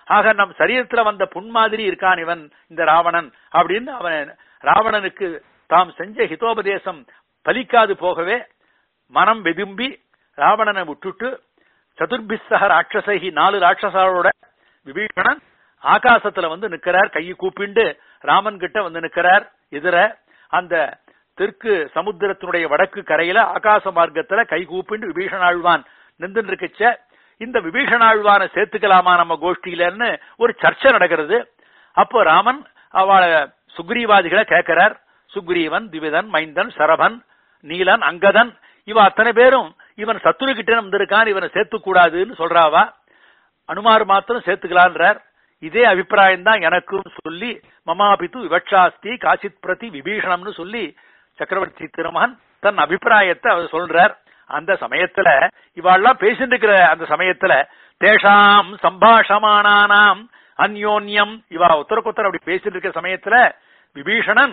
ஆக நம் சரீரத்துல வந்த புண் மாதிரி இருக்கான் இவன் இந்த ராவணன் அப்படின்னு அவன் ராவணனுக்கு தாம் செஞ்ச ஹிதோபதேசம் பலிக்காது போகவே மனம் வெதும்பி ராவணனை விட்டுட்டு சதுர்பிஸ்தக ராட்சசகி நாலு ராட்சசாரோட விபீஷணன் ஆகாசத்துல வந்து நிக்கிறார் கையை கூப்பிண்டு ராமன் கிட்ட வந்து நிக்கிறார் எதிர அந்த தெற்கு சமுத்திரத்தினுடைய வடக்கு கரையில ஆகாச மார்க்கத்துல கை கூப்பிண்டு விபீஷணாழ்வான் நின்று இருக்கச்ச இந்த விபீஷணாழ்வான சேர்த்துக்கலாமா நம்ம கோஷ்டியிலன்னு ஒரு சர்ச்சை நடக்கிறது அப்போ ராமன் அவளை சுக்ரீவாதிகளை கேட்கிறார் சுக்ரீவன் திவிதன் மைந்தன் சரபன் நீலன் அங்கதன் இவ அத்தனை பேரும் இவன் சத்துரு கிட்ட வந்திருக்கான் இவனை சேர்த்து கூடாதுன்னு சொல்றாவா அனுமார் மாத்திரம் சேர்த்துக்கலான்றார் இதே அபிப்பிராயம் தான் எனக்கும் சொல்லி மமாபித்து விவட்சாஸ்தி காசித் பிரதி விபீஷணம்னு சொல்லி சக்கரவர்த்தி திருமகன் தன் அபிப்பிராயத்தை அவர் சொல்றார் அந்த சமயத்துல இவாள்லாம் பேசிட்டு இருக்கிற அந்த சமயத்துல தேஷாம் சம்பாஷமானானாம் அந்யோன்யம் இவா உத்தரக்குத்தர் அப்படி பேசிட்டு இருக்கிற சமயத்துல விபீஷணன்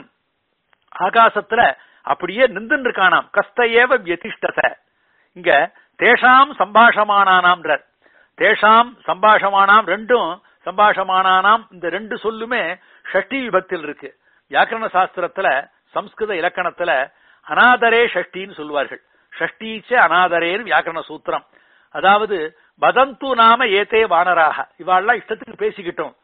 ஆகாசத்துல அப்படியே நின்று இருக்கானாம் கஸ்தஏவ வியதிஷ்டத இங்க தேஷாம் சம்பாஷமானானாம்ன்றார் தேஷாம் சம்பாஷமானாம் ரெண்டும் சம்பாஷமானானாம் இந்த ரெண்டு சொல்லுமே ஷஷ்டி விபத்தில் இருக்கு வியாக்கரண சாஸ்திரத்துல சம்ஸ்கிருத இலக்கணத்துல அனாதரே ஷஷ்டின்னு சொல்லுவார்கள் ஷஷ்டீச்ச அனாதரேன்னு வியாக்கரண சூத்திரம் அதாவது வதந்து நாம ஏதே வானராக இவாள்லாம் இஷ்டத்துக்கு பேசிக்கிட்டோம்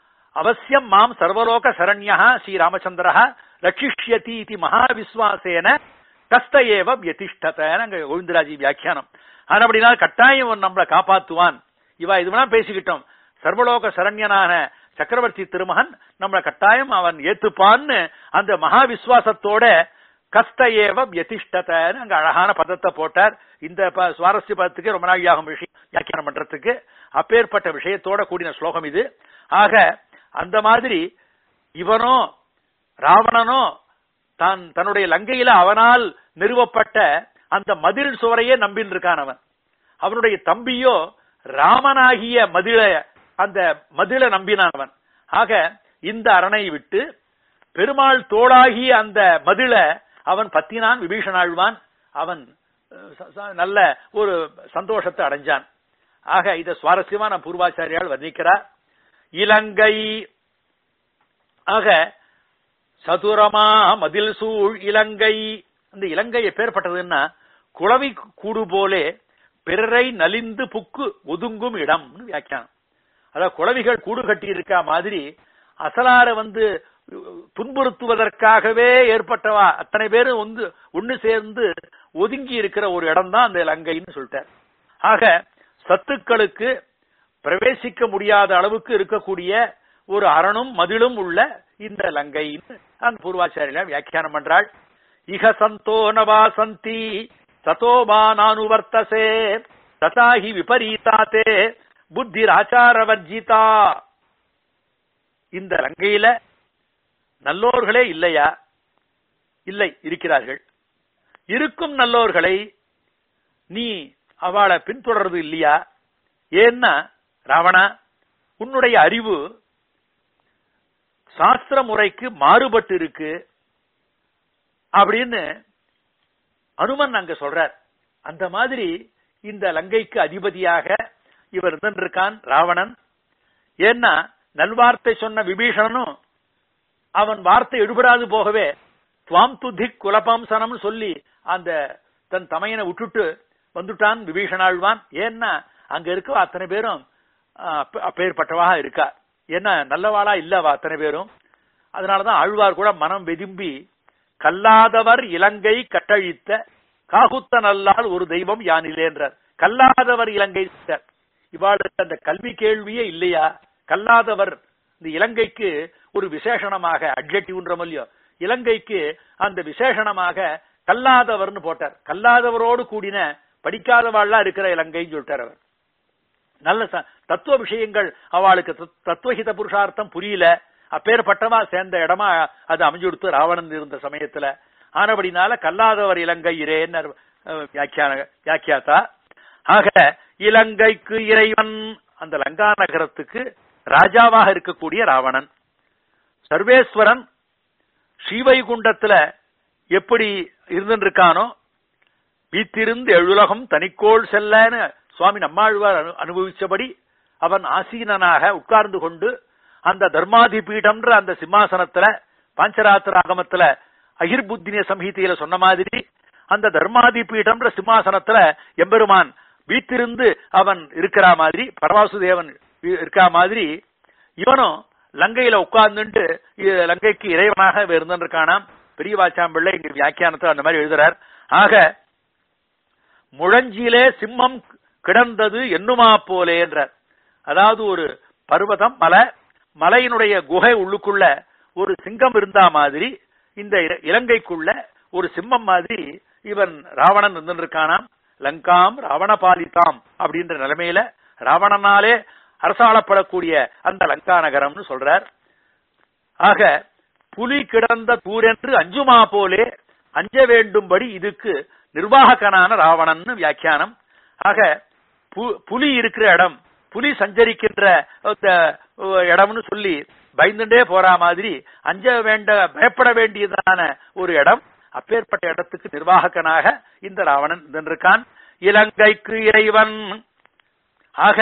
அவசியம் மாம் சர்வலோக சரண்யா ஸ்ரீ ராமச்சந்திரா ரட்சிஷ்யதி இது மகாவிஸ்வாசேன கஸ்த ஏவ வியதிஷ்டதன்னு அங்க கோவிந்தராஜி வியாக்கியானம் ஆனா அப்படின்னா கட்டாயம் இவன் நம்மளை காப்பாத்துவான் இவா இதுவெல்லாம் பேசிக்கிட்டோம் சர்வலோக சரண்யனான சக்கரவர்த்தி திருமகன் நம்மளை கட்டாயம் அவன் ஏத்துப்பான்னு அந்த மகா விசுவாசத்தோட கஸ்த ஏவ வியதிஷ்டதன்னு அங்க அழகான பதத்தை போட்டார் இந்த ப- சுவாரஸ்ய பதத்துக்கு ரொம்ப நாள் ஆகும் விஷயம் வியாக்கியானம் பண்றதுக்கு அப்பேற்பட்ட விஷயத்தோட கூடின ஸ்லோகம் இது ஆக அந்த மாதிரி இவனோ ராவணனோ தான் தன்னுடைய லங்கையில அவனால் நிறுவப்பட்ட அந்த மதில் சுவரையே நம்பின்னு இருக்கான் அவன் அவனுடைய தம்பியோ ராமனாகிய மதில அந்த மதில நம்பினான் அவன் ஆக இந்த அரணை விட்டு பெருமாள் தோளாகிய அந்த மதில அவன் பத்தினான் விபீஷணாழ்வான் அவன் அஹ், ச- ச- நல்ல ஒரு சந்தோஷத்தை அடைஞ்சான் ஆக இத சுவாரஸ்யமா நம் பூர்வாச்சாரியால் வர்ணிக்கிறார் இலங்கை ஆக சதுரமா மதில் சூழ் இலங்கை அந்த இலங்கை எப்பேற்பட்டதுன்னா குளவி கூடு போலே பிறரை நலிந்து புக்கு ஒதுங்கும் இடம்னு வியாக்கியானம் அதாவது குளவிகள் கூடு கட்டி இருக்கா மாதிரி அசலார வந்து துன்புறுத்துவதற்காகவே ஏற்பட்டவா அத்தனை பேரும் வந்து ஒண்ணு சேர்ந்து ஒதுங்கி இருக்கிற ஒரு இடம் தான் அந்த இலங்கைன்னு சொல்லிட்டார் ஆக சத்துக்களுக்கு பிரவேசிக்க முடியாத அளவுக்கு இருக்கக்கூடிய ஒரு அரணும் மதிலும் உள்ள இந்த லங்கைன்னு அந்த பூர்வாச்சாரியா வியாக்கியானம் பண்றாள் இக சந்தோ நவா சந்தி சதோமா நானுவர்த்தசே ததாஹி விபரீதாத்தே புத்திராச்சாரவர்ஜிதா இந்த லங்கையில நல்லோர்களே இல்லையா இல்லை இருக்கிறார்கள் இருக்கும் நல்லோர்களை நீ அவளை பின்தொடர்றது இல்லையா ஏன்னா ராவணா உன்னுடைய அறிவு சாஸ்திர முறைக்கு மாறுபட்டு இருக்கு அப்படின்னு அனுமன் அங்க சொல்றார் அந்த மாதிரி இந்த லங்கைக்கு அதிபதியாக இவர் இருந்திருக்கான் ராவணன் ஏன்னா நல்வார்த்தை சொன்ன விபீஷணனும் அவன் வார்த்தை எடுபடாது போகவே துவாம் துதிக் குலபம்சனம்னு சொல்லி அந்த தன் தமையனை விட்டுட்டு வந்துட்டான் விபீஷணாழ்வான் ஏன்னா அங்க இருக்க அத்தனை பேரும் ஆஹ், அப்ப- அப்பேற்பட்டவாக இருக்கா ஏன்னா நல்லவாளா இல்லவா அத்தனை பேரும் அதனாலதான் ஆழ்வார் கூட மனம் வெதும்பி கல்லாதவர் இலங்கை கட்டழித்த காகுத்த நல்லால் ஒரு தெய்வம் யானிலேன்றார் கல்லாதவர் இலங்கை சார். இவாளுக்கு அந்த கல்வி கேள்வியே இல்லையா கல்லாதவர் இந்த இலங்கைக்கு ஒரு விசேஷணமாக அட்ஜெக்டிவ்ன்ற இல்லையோ இலங்கைக்கு அந்த விசேஷணமாக கல்லாதவர்னு போட்டார் கல்லாதவரோடு கூடின படிக்காதவாள்லாம் இருக்கிற இலங்கைன்னு சொல்லிட்டார் அவர் நல்ல ச- தத்துவ விஷயங்கள் அவளுக்கு தத்- தத்துவஹித புருஷார்த்தம் புரியல அப்பேற்பட்டவா சேர்ந்த இடமா அது அமைஞ்சு கொடுத்து ராவணன் இருந்த சமயத்துல ஆனபடினால கல்லாதவர் இலங்கை இரேன்னு அஹ், வியாக்கியான வியாக்கியாத்தா ஆக இலங்கைக்கு இறைவன் அந்த லங்கா நகரத்துக்கு ராஜாவாக இருக்கக்கூடிய ராவணன் சர்வேஸ்வரன் ஸ்ரீவைகுண்டத்துல எப்படி இருந்திருக்கானோ வீத்திருந்து எழுலகம் தனிக்கோள் செல்லன்னு சுவாமி நம்மாழ்வார் அனு- அனுபவிச்சபடி அவன் ஆசீனனாக உட்கார்ந்து கொண்டு அந்த தர்மாதி பீடம்ன்ற அந்த சிம்மாசனத்துல பாஞ்சராத்திர ஆகமத்துல அகிர்புத்தினிய சம்ஹிதையில சொன்ன மாதிரி அந்த தர்மாதி பீடம்ன்ற சிம்மாசனத்துல எம்பெருமான் வீட்டிருந்து அவன் இருக்கிற மாதிரி பரவாசுதேவன் இருக்கிற மாதிரி இவனும் லங்கையில உட்கார்ந்துட்டு லங்கைக்கு இறைவனாக இருந்திருக்கானாம் பெரிய வாச்சாம்பிள்ளை இங்க வியாக்கியானத்தை அந்த மாதிரி எழுதுறார் ஆக முழஞ்சிலே சிம்மம் கிடந்தது என்னுமா போலே என்றார் அதாவது ஒரு பர்வதம் மலை மலையினுடைய குகை உள்ளுக்குள்ள ஒரு சிங்கம் இருந்தா மாதிரி இந்த இலங்கைக்குள்ள ஒரு சிம்மம் மாதிரி இவன் ராவணன் இருந்திருக்கானாம் லங்காம் ராவண பாலிதாம் அப்படின்ற நிலைமையில ராவணனாலே அரசாளப்படக்கூடிய அந்த லங்கா நகரம்னு சொல்றார் ஆக புலி கிடந்த தூரென்று அஞ்சுமா போலே அஞ்ச வேண்டும்படி இதுக்கு நிர்வாகனான ராவணன் வியாக்கியானம் ஆக புலி இருக்கிற இடம் புலி சஞ்சரிக்கின்ற இடம்னு சொல்லி பயந்துட்டே போற மாதிரி அஞ்ச வேண்ட பயப்பட வேண்டியதான ஒரு இடம் அப்பேற்பட்ட இடத்துக்கு நிர்வாகனாக இந்த ராவணன் இருந்திருக்கான் இலங்கைக்கு இறைவன் ஆக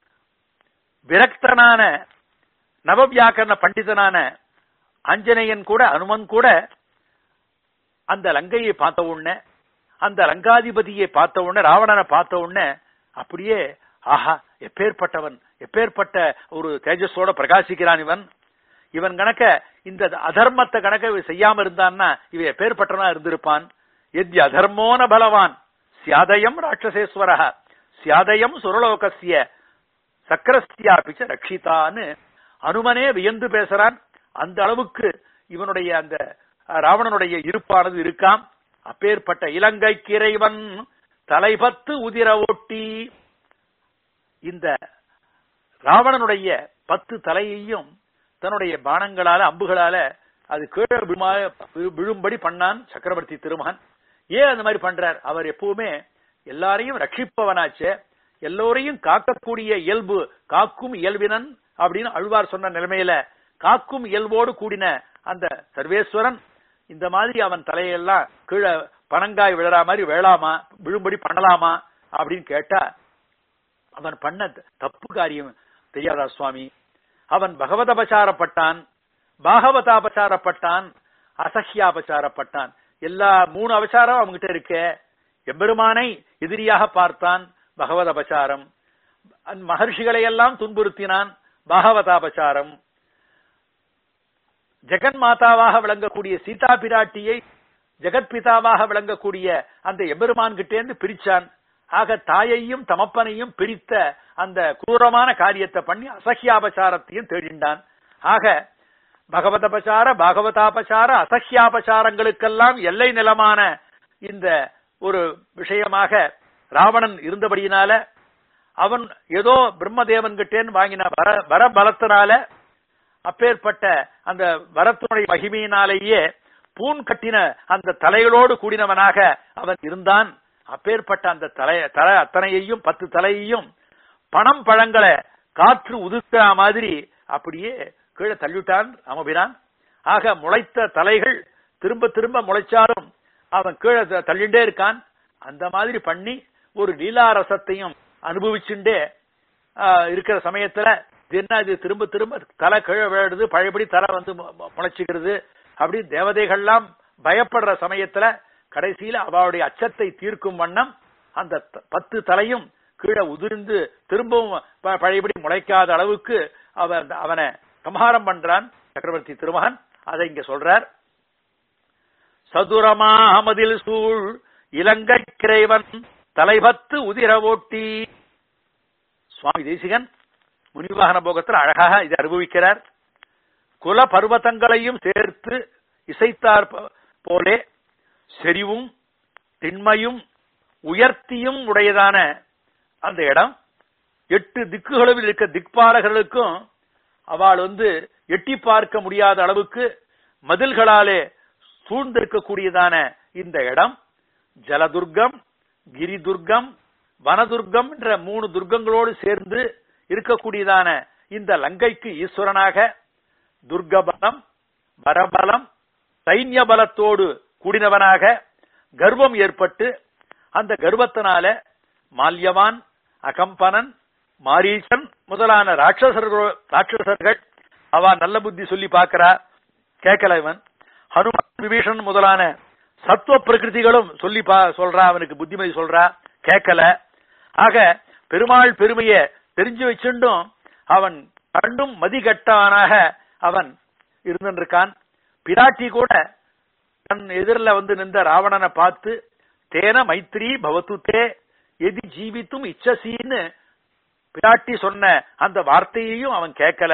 விரக்தனான நவவியாக்கரண பண்டிதனான ஆஞ்சநேயன் கூட அனுமன் கூட அந்த லங்கையை பார்த்த உடனே அந்த லங்காதிபதியை பார்த்த உடனே ராவணனை பார்த்த உடனே அப்படியே ஆஹா எப்பேற்பட்டவன் எப்பேற்பட்ட ஒரு தேஜஸோட பிரகாசிக்கிறான் இவன் இவன் கணக்க இந்த அதர்மத்தை கணக்க செய்யாம இருந்தான்னா இவன் எப்பேற்பட்டவனா இருந்திருப்பான் எத் அதர்மோன பலவான் சியாதயம் ராட்சசேஸ்வர சியாதயம் சுரலோகசிய சக்கரஸ்தியாபிச்ச ரட்சிதான்னு அனுமனே வியந்து பேசுறான் அந்த அளவுக்கு இவனுடைய அந்த ராவணனுடைய இருப்பானது இருக்காம் அப்பேற்பட்ட இலங்கைக்கு இறைவன் தலைபத்து உதிர ஓட்டி இந்த ராவணனுடைய பத்து தலையையும் தன்னுடைய பானங்களால அம்புகளால அது கீழே விழும்படி பண்ணான் சக்கரவர்த்தி திருமகன் ஏன் அந்த மாதிரி பண்றார் அவர் எப்பவுமே எல்லாரையும் ரட்சிப்பவனாச்சே எல்லோரையும் காக்கக்கூடிய இயல்பு காக்கும் இயல்பினன் அப்படின்னு அழ்வார் சொன்ன நிலைமையில காக்கும் இயல்போடு கூடின அந்த சர்வேஸ்வரன் இந்த மாதிரி அவன் தலையெல்லாம் கீழே பனங்காய் விழற மாதிரி வேளாமா விழும்படி பண்ணலாமா அப்படின்னு கேட்டா அவன் பண்ண தப்பு காரியம் தெரியாதா சுவாமி அவன் பகவதபச்சாரப்பட்டான் பாகவதாபச்சாரப்பட்டான் அசஹ்யாபச்சாரப்பட்டான் எல்லா மூணு அபச்சாரம் அவன்கிட்ட இருக்க எம்பெருமானை எதிரியாக பார்த்தான் பகவத் அபச்சாரம் மகர்ஷிகளை எல்லாம் துன்புறுத்தினான் பாகவதாபச்சாரம் ஜெகன் மாதாவாக விளங்கக்கூடிய சீதா பிராட்டியை ஜெகத்பிதாவாக விளங்கக்கூடிய அந்த எம்பெருமான் கிட்டேந்து பிரிச்சான் ஆக தாயையும் தமப்பனையும் பிரித்த அந்த குரூரமான காரியத்தை பண்ணி அசஹ்யாபச்சாரத்தையும் தேடிண்டான் ஆக பகவதபச்சார பாகவதாபச்சார அசஹ்யாபச்சாரங்களுக்கெல்லாம் எல்லை நிலமான இந்த ஒரு விஷயமாக ராவணன் இருந்தபடியினால அவன் ஏதோ பிரம்மதேவன் கிட்டேன்னு வாங்கின வர வர பலத்தினால அப்பேற்பட்ட அந்த வரத்தினுடைய மகிமையினாலேயே பூன் கட்டின அந்த தலைகளோடு கூடினவனாக அவன் இருந்தான் அப்பேற்பட்ட அந்த தலை தலை அத்தனையையும் பத்து தலையையும் பணம் பழங்களை காற்று உதுக்கிற மாதிரி அப்படியே கீழே தள்ளிவிட்டான் அமபிரான் ஆக முளைத்த தலைகள் திரும்ப திரும்ப முளைச்சாலும் அவன் கீழே தள்ளிண்டே இருக்கான் அந்த மாதிரி பண்ணி ஒரு லீலாரசத்தையும் அனுபவிச்சுட்டே இருக்கிற சமயத்துல என்ன இது திரும்ப திரும்ப தலை கீழே விழுது பழையபடி தலை வந்து முளைச்சுக்கிறது அப்படி தேவதைகள்லாம் பயப்படுற சமயத்துல கடைசியில அவளுடைய அச்சத்தை தீர்க்கும் வண்ணம் அந்த பத்து தலையும் கீழே உதிர்ந்து திரும்பவும் பழையபடி முளைக்காத அளவுக்கு அவன் அவனை சம்ஹாரம் பண்றான் சக்கரவர்த்தி திருமகன் அதை இங்க சொல்றார் சதுரமா அமதில் சூழ் இலங்கை கிரைவன் தலைபத்து உதிர ஓட்டி சுவாமி தேசிகன் முனிவாகன போகத்தில் அழகாக இதை அனுபவிக்கிறார் குல பர்வத்தங்களையும் சேர்த்து இசைத்தார் போலே செறிவும் திண்மையும் உயர்த்தியும் உடையதான அந்த இடம் எட்டு திக்குகளில் இருக்க திக்பாலகர்களுக்கும் அவள் வந்து எட்டி பார்க்க முடியாத அளவுக்கு மதில்களாலே சூழ்ந்திருக்கக்கூடியதான இந்த இடம் ஜலதுர்க்கம் கிரிதுர்க்கம் வனதுர்க்கம் என்ற மூணு துர்க்கங்களோடு சேர்ந்து இருக்கக்கூடியதான இந்த லங்கைக்கு ஈஸ்வரனாக துர்கபலம் வரபலம் சைன்ய பலத்தோடு கூடினவனாக கர்வம் ஏற்பட்டு அந்த கர்வத்தினால மால்யவான் அகம்பனன் மாரீசன் முதலான ராட்சசர்கள் ராட்சசர்கள் அவ நல்ல புத்தி சொல்லி பார்க்கிறா கேட்கல இவன் ஹனுமான் விபீஷன் முதலான சத்துவ பிரகிருதிகளும் சொல்லி பா சொல்றா அவனுக்கு புத்திமதி சொல்றா கேட்கல ஆக பெருமாள் பெருமைய தெரிஞ்சு வச்சுண்டும் அவன் கண்டும் மதிகட்டானாக அவன் இருந்திருக்கான் பிராட்டி கூட தன் எதிரில் வந்து நின்ற ராவணனை பார்த்து தேன மைத்ரி பவத்துத்தே எதி ஜீவித்தும் இச்சசின்னு பிராட்டி சொன்ன அந்த வார்த்தையையும் அவன் கேட்கல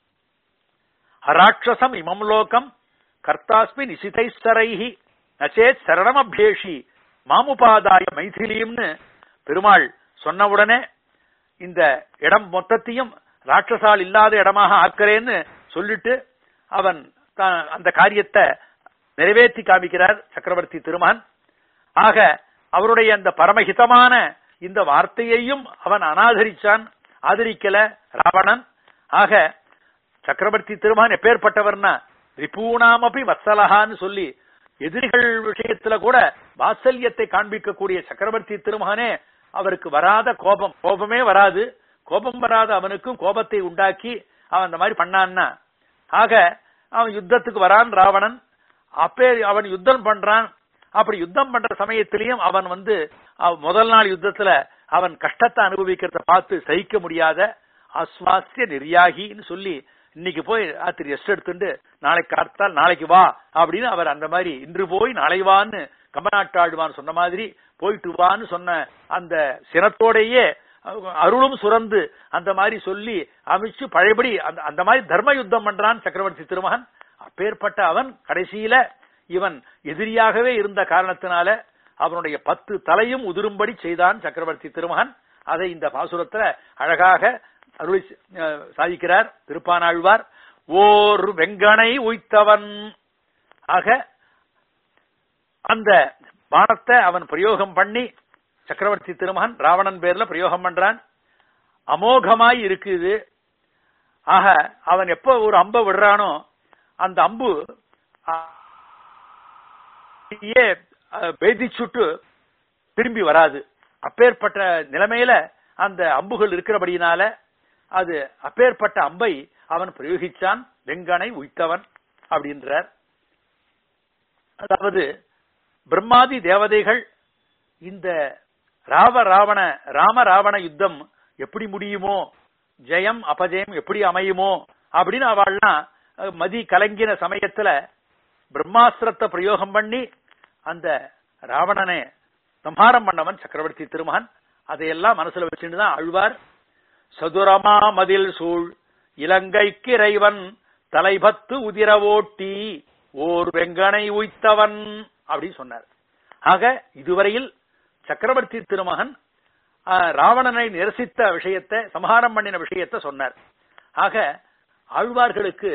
அராட்சசம் இமம் லோகம் கர்த்தாஸ்மி நிசிதைஸ்தரைஹி நச்சேத் சரணமபேஷி மாமுபாதாய மைதிலியும்னு பெருமாள் சொன்னவுடனே இந்த இடம் மொத்தத்தையும் ராட்சசால் இல்லாத இடமாக ஆக்கிறேன்னு சொல்லிட்டு அவன் தான் அந்த காரியத்தை நிறைவேற்றி காமிக்கிறார் சக்கரவர்த்தி திருமகன் ஆக அவருடைய அந்த பரமஹிதமான இந்த வார்த்தையையும் அவன் அனாதரிச்சான் ஆதரிக்கல ராவணன் ஆக சக்கரவர்த்தி திருமகன் எப்பேற்பட்டவர்னா ரிபூணாமபி வத்சலகான்னு சொல்லி எதிரிகள் விஷயத்துல கூட வாத்சல்யத்தை காண்பிக்கக்கூடிய சக்கரவர்த்தி திருமகனே அவருக்கு வராத கோபம் கோபமே வராது கோபம் வராத அவனுக்கும் கோபத்தை உண்டாக்கி அவன் அந்த மாதிரி பண்ணான்னா ஆக அவன் யுத்தத்துக்கு வரான் ராவணன் அப்பே அவன் யுத்தம் பண்றான் அப்படி யுத்தம் பண்ற சமயத்திலையும் அவன் வந்து அவ- முதல் நாள் யுத்தத்துல அவன் கஷ்டத்தை அனுபவிக்கிறத பார்த்து சகிக்க முடியாத ஆஸ்வாசிய நிர்யாகின்னு சொல்லி இன்னைக்கு போய் ராத்திரி ரெஸ்ட் எடுத்துட்டு நாளைக்கு காத்தால் நாளைக்கு வா அப்படின்னு அவர் அந்த மாதிரி இன்று போய் நாளை வான்னு கம்பநாட்டாழ்வான் சொன்ன மாதிரி போயிட்டு வான்னு சொன்ன அந்த சினத்தோடையே அருளும் சுரந்து அந்த மாதிரி சொல்லி அமைச்சு பழையபடி அந்த அந்த மாதிரி தர்ம யுத்தம் பண்றான் சக்கரவர்த்தி திருமகன் அப்பேற்பட்ட அவன் கடைசியில இவன் எதிரியாகவே இருந்த காரணத்தினால அவனுடைய பத்து தலையும் உதிரும்படி செய்தான் சக்கரவர்த்தி திருமகன் அதை இந்த பாசுரத்துல அழகாக அருளி அஹ், சாதிக்கிறார் திருப்பானாழ்வார் ஓர் வெங்கனை உய்த்தவன் ஆக அந்த பானத்தை அவன் பிரயோகம் பண்ணி சக்கரவர்த்தி திருமகன் ராவணன் பேர்ல பிரயோகம் பண்றான் அமோகமாய் இருக்குது ஆக அவன் எப்ப ஒரு அம்பை விடுறானோ அந்த அம்பு ஏ பேதிச்சுட்டு திரும்பி வராது அப்பேற்பட்ட நிலைமையில அந்த அம்புகள் இருக்கிறபடியினால அது அப்பேற்பட்ட அம்பை அவன் பிரயோகிச்சான் வெங்கனை உய்த்தவன் அப்படின்றார் அதாவது பிரம்மாதி தேவதைகள் இந்த ராவ ராவண ராம ராவண யுத்தம் எப்படி முடியுமோ ஜெயம் அபஜயம் எப்படி அமையுமோ அப்படின்னு அவள்லாம் அஹ், மதி கலங்கின சமயத்துல பிரம்மாஸ்திரத்தை பிரயோகம் பண்ணி அந்த ராவணனை சம்ஹாரம் பண்ணவன் சக்கரவர்த்தி திருமகன் அதையெல்லாம் மனசுல வச்சுட்டு தான் அழ்வார் சதுரமா மதில் சூழ் இலங்கைக்கு இறைவன் தலைபத்து உதிர ஓட்டி ஓர் வெங்கனை உய்த்தவன் அப்படின்னு சொன்னார் ஆக இதுவரையில் சக்கரவர்த்தி திருமகன் ஆ, ராவணனை நிரசித்த விஷயத்தை சம்ஹாரம் பண்ணின விஷயத்தை சொன்னார் ஆக ஆழ்வார்களுக்கு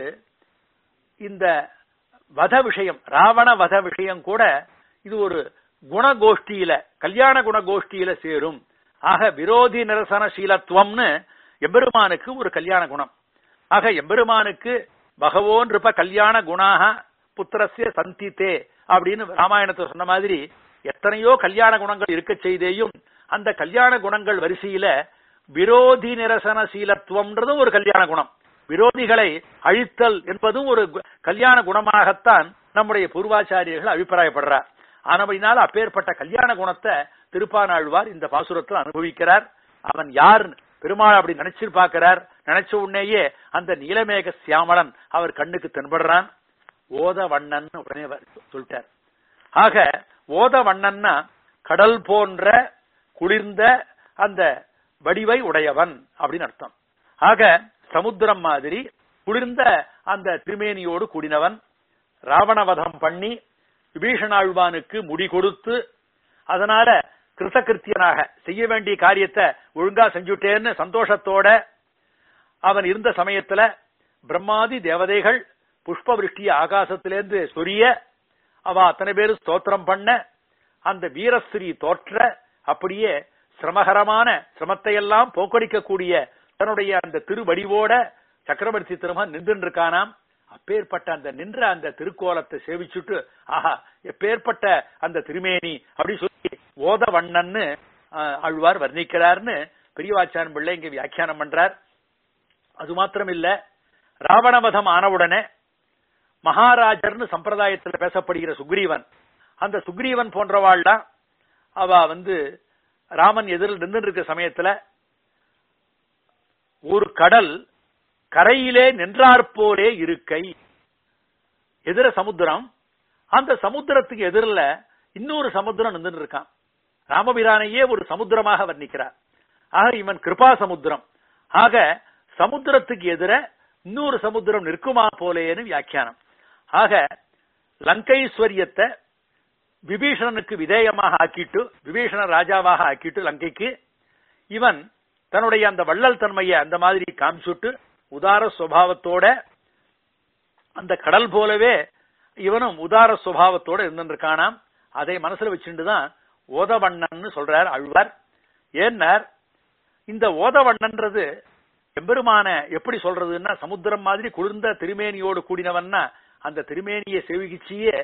இந்த வத விஷயம் ராவண வத விஷயம் கூட இது ஒரு குணகோஷ்டியில கல்யாண குணகோஷ்டியில சேரும் ஆக விரோதி நிரசன சீலத்துவம்னு எம்பெருமானுக்கு ஒரு கல்யாண குணம் ஆக எம்பெருமானுக்கு பகவோ நிருப கல்யாண குணாக புத்திரஸ்ய சந்தித்தே அப்படின்னு ராமாயணத்தை சொன்ன மாதிரி எத்தனையோ கல்யாண குணங்கள் இருக்க செய்தேயும் அந்த கல்யாண குணங்கள் வரிசையில விரோதி நிரசன சீலத்துவம்ன்றதும் ஒரு கல்யாண குணம் விரோதிகளை அழித்தல் என்பதும் ஒரு கு- கல்யாண குணமாகத்தான் நம்முடைய பூர்வாச்சாரியர்கள் அபிப்பிராயப்படுறார் ஆனபடினால அப்பேற்பட்ட கல்யாண குணத்தை திருப்பானாழ்வார் இந்த பாசுரத்தில் அனுபவிக்கிறார் அவன் யார் பெருமாள் அப்படி நினைச்சு பார்க்கிறார் நினைச்ச உடனேயே அந்த நீலமேக சியாமளன் அவர் கண்ணுக்கு தென்படுறான் ஓத வண்ணன் உடனே அவர் சொல்லிட்டார் ஆக ஓத வண்ணன்னா கடல் போன்ற குளிர்ந்த அந்த வடிவை உடையவன் அப்படின்னு அர்த்தம் ஆக சமுத்திரம் மாதிரி குளிர்ந்த அந்த திருமேனியோடு கூடினவன் ராவணவதம் பண்ணி விபீஷணாழ்வானுக்கு முடி கொடுத்து அதனால கிருத்தகிருத்தியனாக செய்ய வேண்டிய காரியத்தை ஒழுங்கா செஞ்சுட்டேன்னு சந்தோஷத்தோட அவன் இருந்த சமயத்துல பிரம்மாதி தேவதைகள் புஷ்ப விருஷ்டிய ஆகாசத்திலேருந்து சொரிய அவ அத்தனை பேரும் ஸ்தோத்திரம் பண்ண அந்த வீரஸ்ரீ தோற்ற அப்படியே சிரமகரமான சிரமத்தை எல்லாம் போக்கடிக்கக்கூடிய தன்னுடைய அந்த திருவடிவோட சக்கரவர்த்தி திருமகன் நின்று இருக்கானாம் அப்பேற்பட்ட அந்த நின்ற அந்த திருக்கோலத்தை சேவிச்சுட்டு ஆஹா எப்பேற்பட்ட அந்த திருமேனி அப்படி சொல்லி ஓத வண்ணன்னு ஆஹ், ஆழ்வார் வர்ணிக்கிறார்னு பெரியவாச்சான் பிள்ளை இங்க வியாக்கியானம் பண்றார் அது மாத்திரம் இல்ல ராவணவதம் ஆனவுடனே மகாராஜர்னு சம்பிரதாயத்தில் பேசப்படுகிற சுக்ரீவன் அந்த சுக்ரீவன் போன்றவாள்லாம் அவ வந்து ராமன் எதிரில் நின்று இருக்க சமயத்துல ஒரு கடல் கரையிலே நின்றாற்போலே இருக்கை எதிர சமுத்திரம் அந்த சமுத்திரத்துக்கு எதிரில் இன்னொரு சமுத்திரம் நின்று இருக்கான் ராமபிரானையே ஒரு சமுத்திரமாக வர்ணிக்கிறார் ஆக இவன் கிருபா சமுத்திரம் ஆக சமுத்திரத்துக்கு எதிர இன்னொரு சமுத்திரம் நிற்குமா போலேன்னு வியாக்கியானம் ஆக லங்கைஸ்வரியத்தை விபீஷணனுக்கு விதேயமாக ஆக்கிட்டு விபீஷண ராஜாவாக ஆக்கிட்டு லங்கைக்கு இவன் தன்னுடைய அந்த வள்ளல் தன்மையை அந்த மாதிரி காமிச்சுட்டு உதார சுவாவத்தோட அந்த கடல் போலவே இவனும் உதார சுவாவத்தோட இருந்திருக்கானாம் அதை மனசுல வச்சுட்டு தான் ஓதவண்ணன் சொல்றார் அழ்வார் ஏன்னார் இந்த ஓதவண்ணன்றது எம்பெருமான எப்படி சொல்றதுன்னா சமுத்திரம் மாதிரி குளிர்ந்த திருமேனியோடு கூடினவன்னா அந்த திருமேனியை செவிகிச்சியே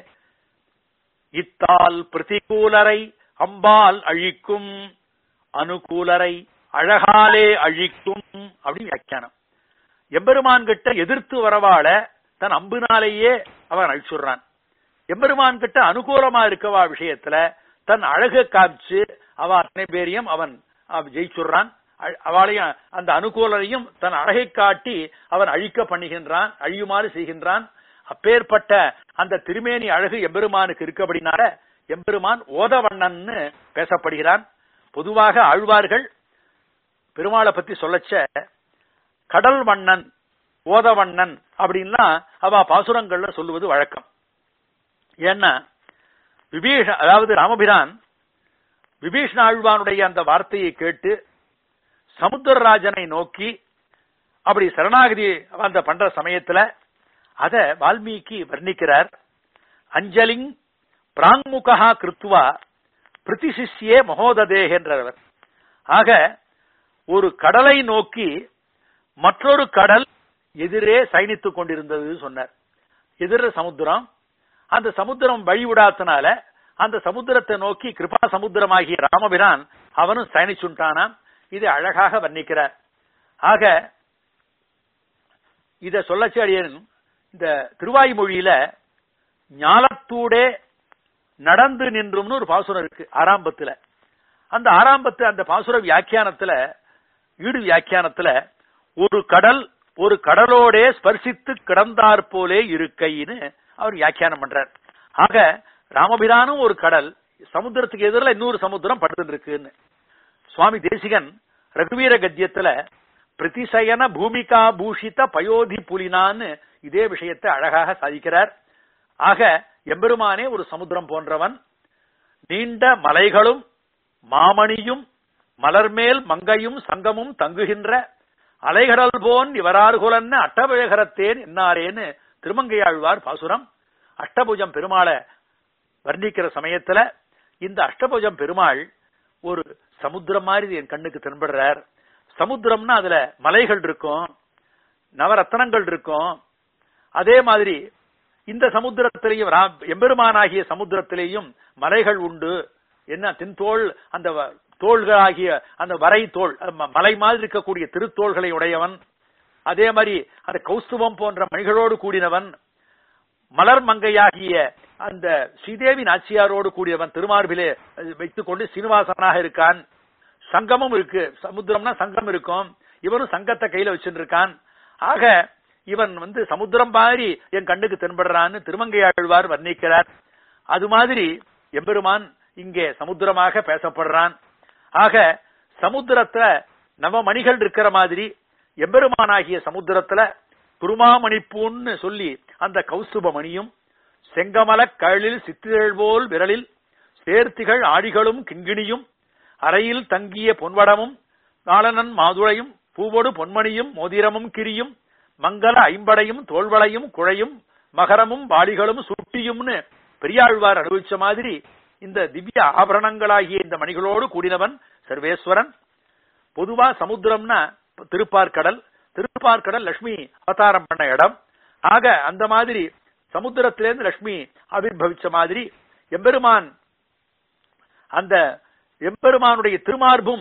இத்தால் பிரதிகூலரை அம்பால் அழிக்கும் அனுகூலரை அழகாலே அழிக்கும் அப்படின்னு வியாக்கியானம் எம்பெருமான் கிட்ட எதிர்த்து வரவாழ தன் அம்பினாலேயே அவன் அழிச்சுடுறான் எம்பெருமான் கிட்ட அனுகூலமா இருக்கவா விஷயத்துல தன் அழக காமிச்சு அவ அத்தனை பேரையும் அவன் ஜெயிச்சுடுறான் அவளையும் அந்த அனுகூலரையும் தன் அழகை காட்டி அவன் அழிக்க பண்ணுகின்றான் அழியுமாறு செய்கின்றான் அப்பேற்பட்ட அந்த திருமேனி அழகு எம்பெருமானுக்கு இருக்கபடினால எம்பெருமான் ஓதவண்ணன்னு பேசப்படுகிறான் பொதுவாக ஆழ்வார்கள் பெருமாளை பத்தி சொல்லச்ச கடல் வண்ணன் ஓதவண்ணன் அப்படின்னா அவ பாசுரங்கள்ல சொல்லுவது வழக்கம் ஏன்னா விபீஷ அதாவது ராமபிரான் விபீஷண ஆழ்வானுடைய அந்த வார்த்தையை கேட்டு சமுத்திரராஜனை நோக்கி அப்படி சரணாகதி அந்த பண்ற சமயத்துல அத வால்மீகி வர்ணிக்கிறார் அஞ்சலிங் பிராங்முகா கிருத்துவா பிரதிசிஷ்யே மகோததே என்றவர் ஆக ஒரு கடலை நோக்கி மற்றொரு கடல் எதிரே சயனித்துக் கொண்டிருந்தது சொன்னார் எதிர சமுத்திரம் அந்த சமுத்திரம் வழிவிடாதனால அந்த சமுத்திரத்தை நோக்கி கிருபா சமுத்திரமாகிய ராமபிரான் அவனும் சயனிச்சுட்டானாம் இது அழகாக வர்ணிக்கிறார் ஆக இத சொல்லச்சு அடியன் இந்த திருவாய்மொழியில ஞாலத்தூடே நடந்து நின்றும்னு ஒரு பாசுரம் இருக்கு ஆரம்பத்துல அந்த ஆரம்பத்து அந்த பாசுர வியாக்கியானத்துல ஈடு வியாக்கியானத்துல ஒரு கடல் ஒரு கடலோடே ஸ்பர்சித்து கிடந்தாற் போலே இருக்கைன்னு அவர் வியாக்கியானம் பண்றார் ஆக ராமபிரானும் ஒரு கடல் சமுத்திரத்துக்கு எதிரில் இன்னொரு சமுத்திரம் படுத்து இருக்குன்னு சுவாமி தேசிகன் ரகுவீர கத்தியத்துல பிரதிசயன பூமிகா பூஷித பயோதி புலினான்னு இதே விஷயத்தை அழகாக சாதிக்கிறார் ஆக எம்பெருமானே ஒரு சமுத்திரம் போன்றவன் நீண்ட மலைகளும் மாமணியும் மலர்மேல் மங்கையும் சங்கமும் தங்குகின்ற அலைகடல் போன் இவரார்குலன்னு அட்டபழகரத்தேன் என்னாரேன்னு திருமங்கையாழ்வார் பாசுரம் அஷ்டபுஜம் பெருமாளை வர்ணிக்கிற சமயத்துல இந்த அஷ்டபுஜம் பெருமாள் ஒரு சமுத்திரம் மாதிரி என் கண்ணுக்கு தென்படுறார் சமுத்திரம்னா அதுல மலைகள் இருக்கும் நவரத்தனங்கள் இருக்கும் அதே மாதிரி இந்த சமுத்திரத்திலேயும் எம்பெருமானாகிய சமுத்திரத்திலேயும் மலைகள் உண்டு என்ன தின்தோள் அந்த தோள்களாகிய அந்த வரை தோல் மலை மாதிரி இருக்கக்கூடிய திருத்தோள்களை உடையவன் அதே மாதிரி அந்த கௌஸ்துவம் போன்ற மணிகளோடு கூடினவன் மலர் மங்கையாகிய அந்த ஸ்ரீதேவி நாச்சியாரோடு கூடியவன் திருமார்பிலே வைத்துக் கொண்டு சீனிவாசனாக இருக்கான் சங்கமும் இருக்கு சமுத்திரம்னா சங்கம் இருக்கும் இவனும் சங்கத்தை கையில வச்சுட்டு இருக்கான் ஆக இவன் வந்து சமுத்திரம் மாதிரி என் கண்ணுக்கு தென்படுறான்னு திருமங்கையாழ்வார் வர்ணிக்கிறார் அது மாதிரி எம்பெருமான் இங்கே சமுத்திரமாக பேசப்படுறான் ஆக சமுத்திரத்துல நவமணிகள் இருக்கிற மாதிரி எம்பெருமானாகிய சமுத்திரத்துல குருமாமணிப்பூன்னு சொல்லி அந்த கௌசுப மணியும் செங்கமல கழில் சித்திரள் போல் விரலில் சேர்த்திகள் ஆடிகளும் கிண்கிணியும் அறையில் தங்கிய பொன்வடமும் நாளனன் மாதுளையும் பூவொடு பொன்மணியும் மோதிரமும் கிரியும் மங்கள ஐம்படையும் தோல்வளையும் குழையும் மகரமும் வாளிகளும் சுட்டியும்னு பெரியாழ்வார் அனுபவிச்ச மாதிரி இந்த திவ்ய ஆபரணங்களாகிய இந்த மணிகளோடு கூடினவன் சர்வேஸ்வரன் பொதுவா சமுத்திரம்னா திருப்பார்கடல் திருப்பார்கடல் லட்சுமி அவதாரம் பண்ண இடம் ஆக அந்த மாதிரி சமுத்திரத்திலேருந்து லட்சுமி ஆவிர்வவிச்ச மாதிரி எம்பெருமான் அந்த எம்பெருமானுடைய திருமார்பும்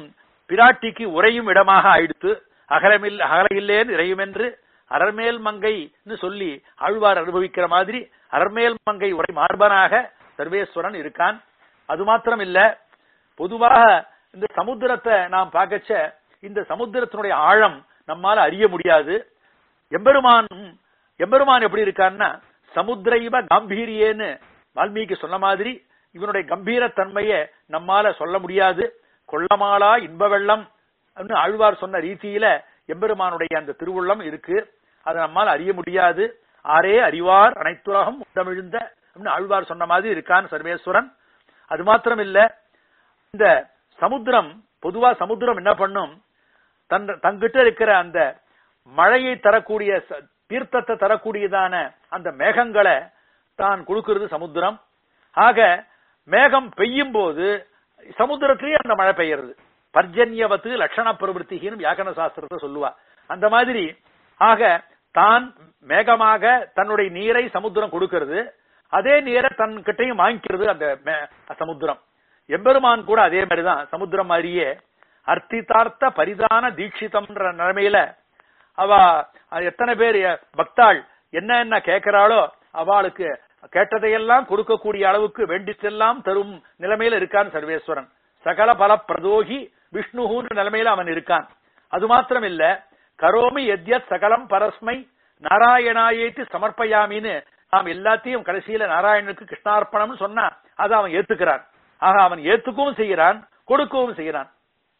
பிராட்டிக்கு உரையும் இடமாக ஆயிடுத்து அகலமில் அகலையில்லேன் இறையுமென்று அரர்மேல் மங்கைன்னு சொல்லி ஆழ்வார் அனுபவிக்கிற மாதிரி அரர்மேல் மங்கை உரை மார்பனாக சர்வேஸ்வரன் இருக்கான் அது மாத்திரம் இல்ல பொதுவாக இந்த சமுத்திரத்தை நாம் பார்க்கச்ச இந்த சமுத்திரத்தினுடைய ஆழம் நம்மால அறிய முடியாது எம்பெருமான் எம்பெருமான் எப்படி இருக்கான்னா சமுத்திரைவ காம்பீரியேன்னு வால்மீகி சொன்ன மாதிரி இவனுடைய கம்பீரத்தன்மையை நம்மால சொல்ல முடியாது கொள்ளமாலா இன்ப வெள்ளம் ஆழ்வார் சொன்ன ரீதியில எம்பெருமானுடைய அந்த திருவுள்ளம் இருக்கு அதை நம்மால் அறிய முடியாது ஆரே அறிவார் அனைத்துலகம் உண்டமிழ்ந்த அப்படின்னு ஆழ்வார் சொன்ன மாதிரி இருக்கான் சர்வேஸ்வரன் அது மாத்திரம் இல்ல இந்த சமுத்திரம் பொதுவா சமுத்திரம் என்ன பண்ணும் தன் தங்கிட்ட இருக்கிற அந்த மழையை தரக்கூடிய ச- தீர்த்தத்தை தரக்கூடியதான அந்த மேகங்களை தான் கொடுக்கிறது சமுத்திரம் ஆக மேகம் பெய்யும் போது சமுத்திரத்திலேயே அந்த மழை பெய்யறது பர்ஜன்யவத்து லட்சண பிரவருத்திகின்னு வியாக்கரண சாஸ்திரத்தை சொல்லுவா அந்த மாதிரி ஆக தான் மேகமாக தன்னுடைய நீரை சமுத்திரம் கொடுக்கிறது அதே நீரை தன் கிட்டையும் வாங்கிக்கிறது அந்த மே- சமுத்திரம் எம்பெருமான் கூட அதே மாதிரிதான் சமுத்திரம் மாதிரியே அர்த்திதார்த்த பரிதான தீட்சிதம்ன்ற நிலைமையில அவ அது எத்தனை பேர் பக்தாள் என்ன என்ன கேட்கிறாளோ அவளுக்கு கேட்டதையெல்லாம் கொடுக்கக்கூடிய அளவுக்கு வேண்டிச்செல்லாம் தரும் நிலைமையில இருக்கான் சர்வேஸ்வரன் சகல பல பிரதோகி விஷ்ணுன்ற நிலைமையில அவன் இருக்கான் அது மாத்திரம் இல்ல கரோமி எத்யத் சகலம் பரஸ்மை நாராயணாயேத்தி சமர்ப்பயாமின்னு நாம் எல்லாத்தையும் கடைசியில நாராயணனுக்கு கிருஷ்ணார்ப்பணம்னு சொன்னா அதை அவன் ஏத்துக்கிறான் ஆக அவன் ஏத்துக்கவும் செய்கிறான் கொடுக்கவும் செய்கிறான்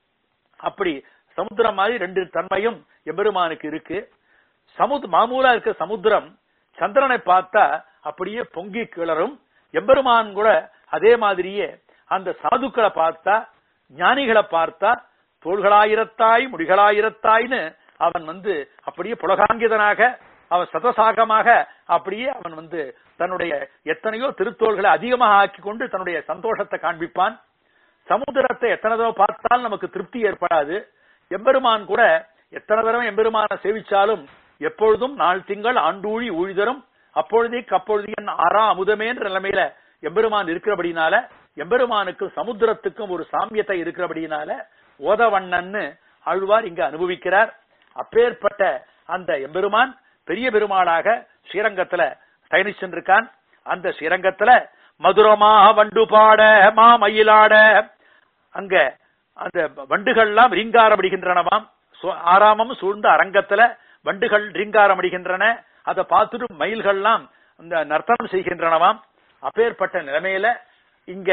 அப்படி சமுத்திரம் மாதிரி ரெண்டு தன்மையும் எம்பெருமானுக்கு இருக்கு சமுத் மாமூலா இருக்க சமுத்திரம் சந்திரனை பார்த்தா அப்படியே பொங்கி கிளறும் எம்பெருமான் கூட அதே மாதிரியே அந்த சாதுக்களை பார்த்தா ஞானிகளை பார்த்தா தோள்களாயிரத்தாய் முடிகளாயிரத்தாய்ன்னு அவன் வந்து அப்படியே புலகாங்கிதனாக அவன் சதசாகமாக அப்படியே அவன் வந்து தன்னுடைய எத்தனையோ திருத்தோள்களை அதிகமாக ஆக்கி கொண்டு தன்னுடைய சந்தோஷத்தை காண்பிப்பான் சமுத்திரத்தை எத்தனை தடவை பார்த்தாலும் நமக்கு திருப்தி ஏற்படாது எம்பெருமான் கூட எத்தனை தடவை எம்பெருமான சேவிச்சாலும் எப்பொழுதும் நாள் திங்கள் ஆண்டூழி ஊழிதரும் அப்பொழுதைக்கு அப்பொழுது என் ஆறா அமுதமேன்ற நிலைமையில எம்பெருமான் இருக்கிறபடினால எம்பெருமானுக்கும் சமுத்திரத்துக்கும் ஒரு சாமியத்தை இருக்கிறபடினால ஓதவண்ணன்னு ஆழ்வார் இங்க அனுபவிக்கிறார் அப்பேற்பட்ட அந்த எம்பெருமான் பெரிய பெருமாளாக ஸ்ரீரங்கத்துல பயணிச்சென்றிருக்கான் அந்த ஸ்ரீரங்கத்துல மதுரமா வண்டு பாட மாமயிலாட அங்க அந்த வண்டுகள்லாம் ரீங்காரமடிகின்றனவாம் சு- ஆறாமம் சூழ்ந்த அரங்கத்துல வண்டுகள் ரீங்காரமடிகின்றன அதை பார்த்துட்டு மயில்கள்லாம் இந்த நர்த்தனம் செய்கின்றனவாம் அப்பேற்பட்ட நிலைமையில இங்க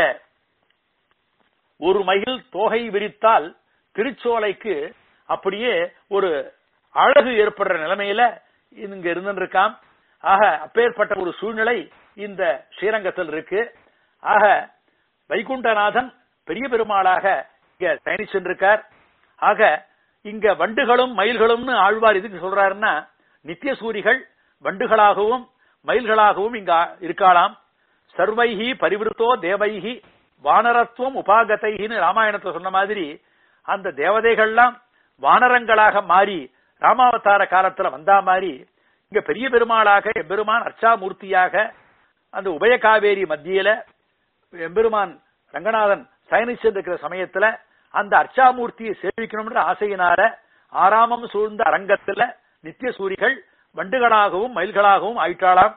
ஒரு மயில் தோகை விரித்தால் திருச்சோலைக்கு அப்படியே ஒரு அழகு ஏற்படுற நிலைமையில இங்க இருந்திருக்காம் ஆக அப்பேற்பட்ட ஒரு சூழ்நிலை இந்த ஸ்ரீரங்கத்தில் இருக்கு ஆக வைகுண்டநாதன் பெரிய பெருமாளாக இங்க பயணிச்சென்றிருக்கார் ஆக இங்க வண்டுகளும் மயில்களும்னு ஆழ்வார் எதுக்கு சொல்றாருன்னா நித்திய சூரிகள் வண்டுகளாகவும் மயில்களாகவும் இங்க இருக்கலாம் சர்வைஹி பரிவிருத்தோ தேவைஹி வானரத்துவம் உபாகதைஹின்னு ராமாயணத்துல சொன்ன மாதிரி அந்த தேவதைகள்லாம் வானரங்களாக மாறி ராமாவதார காலத்துல வந்தா மாதிரி இங்க பெரிய பெருமாளாக எம்பெருமான் அர்ச்சாமூர்த்தியாக அந்த உபயகாவேரி மத்தியில எம்பெருமான் ரங்கநாதன் பயணிச்சிருக்கிற சமயத்துல அந்த அர்ச்சாமூர்த்தியை சேவிக்கணும்ன்ற ஆசையினால ஆறாமம் சூழ்ந்த அரங்கத்துல நித்திய சூரிகள் வண்டுகளாகவும் மயில்களாகவும் ஆயிட்டாளாம்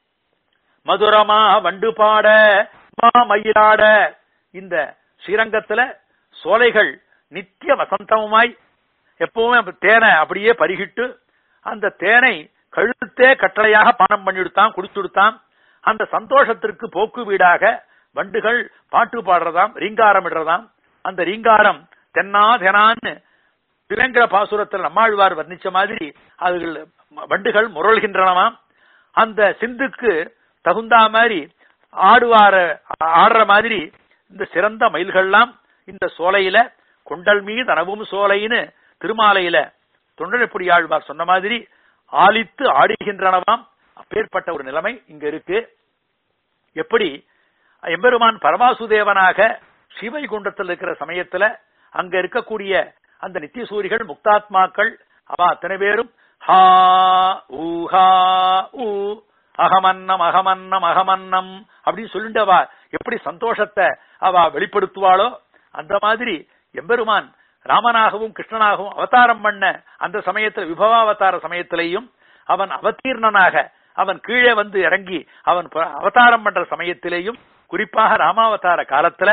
மதுரமா வண்டு பாட மா மயிலாட இந்த ஸ்ரீரங்கத்துல சோலைகள் நித்திய வசந்தமுமாய் எப்பவுமே அந்த தேனை அப்படியே பருகிட்டு அந்த தேனை கழுத்தே கட்டளையாக பானம் பண்ணிவிடுத்தான் குடிச்சுடுத்தான் அந்த சந்தோஷத்திற்கு போக்கு வீடாக வண்டுகள் பாட்டு பாடுறதாம் ரீங்காரம் இடுறதாம் அந்த ரீங்காரம் தென்னா தெனான்னு திரங்கிற பாசுரத்தில் நம்மாழ்வார் வர்ணிச்ச மாதிரி அதுகள் வண்டுகள் முரள்கின்றனவாம் அந்த சிந்துக்கு தகுந்தா மாதிரி ஆடுவார ஆடுற மாதிரி இந்த சிறந்த மயில்கள்லாம் இந்த சோலையில கொண்டல் மீது அனவும் சோலைன்னு திருமாலையில தொண்டனப்புடி ஆழ்வார் சொன்ன மாதிரி ஆலித்து ஆடுகின்றனவாம் அப்பேற்பட்ட ஒரு நிலைமை இங்க இருக்கு எப்படி எம்பெருமான் பரமாசுதேவனாக ஸ்ரீவைகுண்டத்தில் இருக்கிற சமயத்துல அங்க இருக்கக்கூடிய அந்த நித்தியசூரிகள் முக்தாத்மாக்கள் அவ அத்தனை பேரும் ஹா ஊஹா ஊ அகமன்னம் அகமன்னம் அகமன்னம் அப்படின்னு சொல்லிட்டு அவ எப்படி சந்தோஷத்தை அவ வெளிப்படுத்துவாளோ அந்த மாதிரி எம்பெருமான் ராமனாகவும் கிருஷ்ணனாகவும் அவதாரம் பண்ண அந்த சமயத்தில் விபவாவதார சமயத்திலேயும் அவன் அவதீர்ணனாக அவன் கீழே வந்து இறங்கி அவன் ப- அவதாரம் பண்ற சமயத்திலேயும் குறிப்பாக ராமாவதார காலத்துல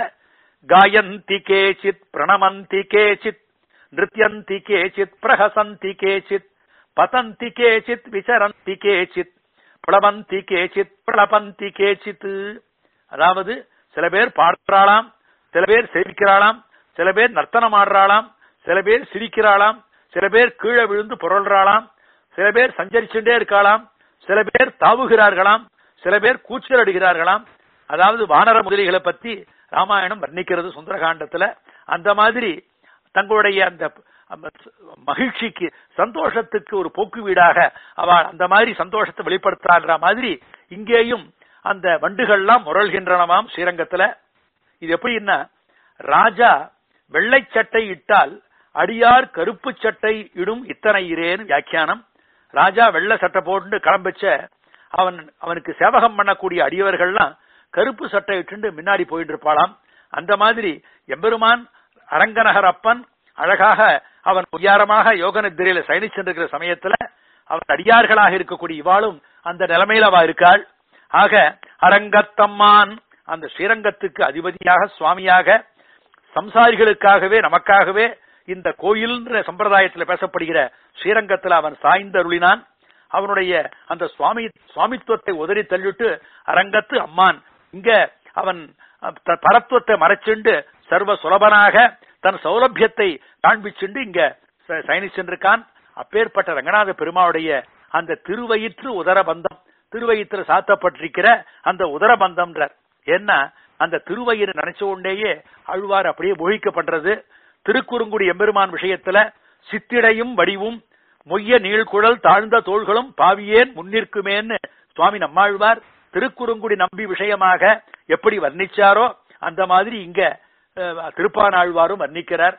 காயந்தி கேச்சித் பிரணமந்தி கேச்சித் நிருத்யந்தி கேச்சித் பிரஹசந்தி கேச்சித் பதந்தி கேச்சித் விசரந்தி கேச்சித் பிளவந்தி கேச்சித் பிரளபந்தி கேச்சித் அதாவது சில பேர் பாடுறாளாம் சில பேர் சேவிக்கிறாளாம் சில பேர் நர்த்தனம் ஆடுறாளாம் சில பேர் சிரிக்கிறாளாம் சில பேர் கீழே விழுந்து புரள்றாளாம் சில பேர் சஞ்சரிச்சுட்டே இருக்காளாம் சில பேர் தாவுகிறார்களாம் சில பேர் கூச்சல் அடிக்கிறார்களாம் அதாவது வானர முதலிகளை பத்தி ராமாயணம் வர்ணிக்கிறது சுந்தரகாண்டத்துல அந்த மாதிரி தங்களுடைய அந்த அந்த மகிழ்ச்சிக்கு சந்தோஷத்துக்கு ஒரு போக்கு வீடாக அவ அந்த மாதிரி சந்தோஷத்தை வெளிப்படுத்துறான்ற மாதிரி இங்கேயும் அந்த வண்டுகள்லாம் முரள்கின்றனவாம் ஸ்ரீரங்கத்துல இது எப்படின்னா ராஜா வெள்ளை சட்டை இட்டால் அடியார் கருப்பு சட்டை இடும் இத்தனை இரேன்னு வியாக்கியானம் ராஜா வெள்ளை சட்டை போட்டு கிளம்பிச்ச அவன் அவனுக்கு சேவகம் பண்ணக்கூடிய அடியவர்கள்லாம் கருப்பு சட்டை இட்டு முன்னாடி போயிட்டு இருப்பாளாம் அந்த மாதிரி எம்பெருமான் அரங்கநகர் அப்பன் அழகாக அவன் உயாரமாக யோக நித்திரையில சயனிச்சென்றிருக்கிற சமயத்துல அவன் அடியார்களாக இருக்கக்கூடிய இவாளும் அந்த நிலைமையில அவ இருக்காள் ஆக அரங்கத்தம்மான் அந்த ஸ்ரீரங்கத்துக்கு அதிபதியாக சுவாமியாக சம்சாரிகளுக்காகவே நமக்காகவே இந்த கோயில்ன்ற சம்பிரதாயத்தில் பேசப்படுகிற ஸ்ரீரங்கத்தில் அவன் சாய்ந்து அருளினான் அவனுடைய அந்த சுவாமி சுவாமித்துவத்தை உதறி தள்ளிட்டு அரங்கத்து அம்மான் இங்க அவன் த- பரத்துவத்தை மறைச்சுண்டு சர்வ சுலபனாக தன் சௌலபியத்தை காண்பிச்சுண்டு இங்க ச- சயனிச்சென்றிருக்கான் அப்பேற்பட்ட ரங்கநாத பெருமாவுடைய அந்த திருவயிற்று உதரபந்தம் திருவயிற்று சாத்தப்பட்டிருக்கிற அந்த உதரபந்தம்ன்றார் ஏன்னா அந்த திருவயிறு நினைச்ச உடனேயே அழ்வார் அப்படியே மொழிக்கப்படுறது திருக்குறுங்குடி எம்பெருமான் விஷயத்துல சித்திடையும் வடிவும் மொய்ய நீழ்குழல் தாழ்ந்த தோள்களும் பாவியேன் முன்னிற்குமேன்னு சுவாமி நம்மாழ்வார் திருக்குறுங்குடி நம்பி விஷயமாக எப்படி வர்ணிச்சாரோ அந்த மாதிரி இங்க அஹ், திருப்பானாழ்வாரும் வர்ணிக்கிறார்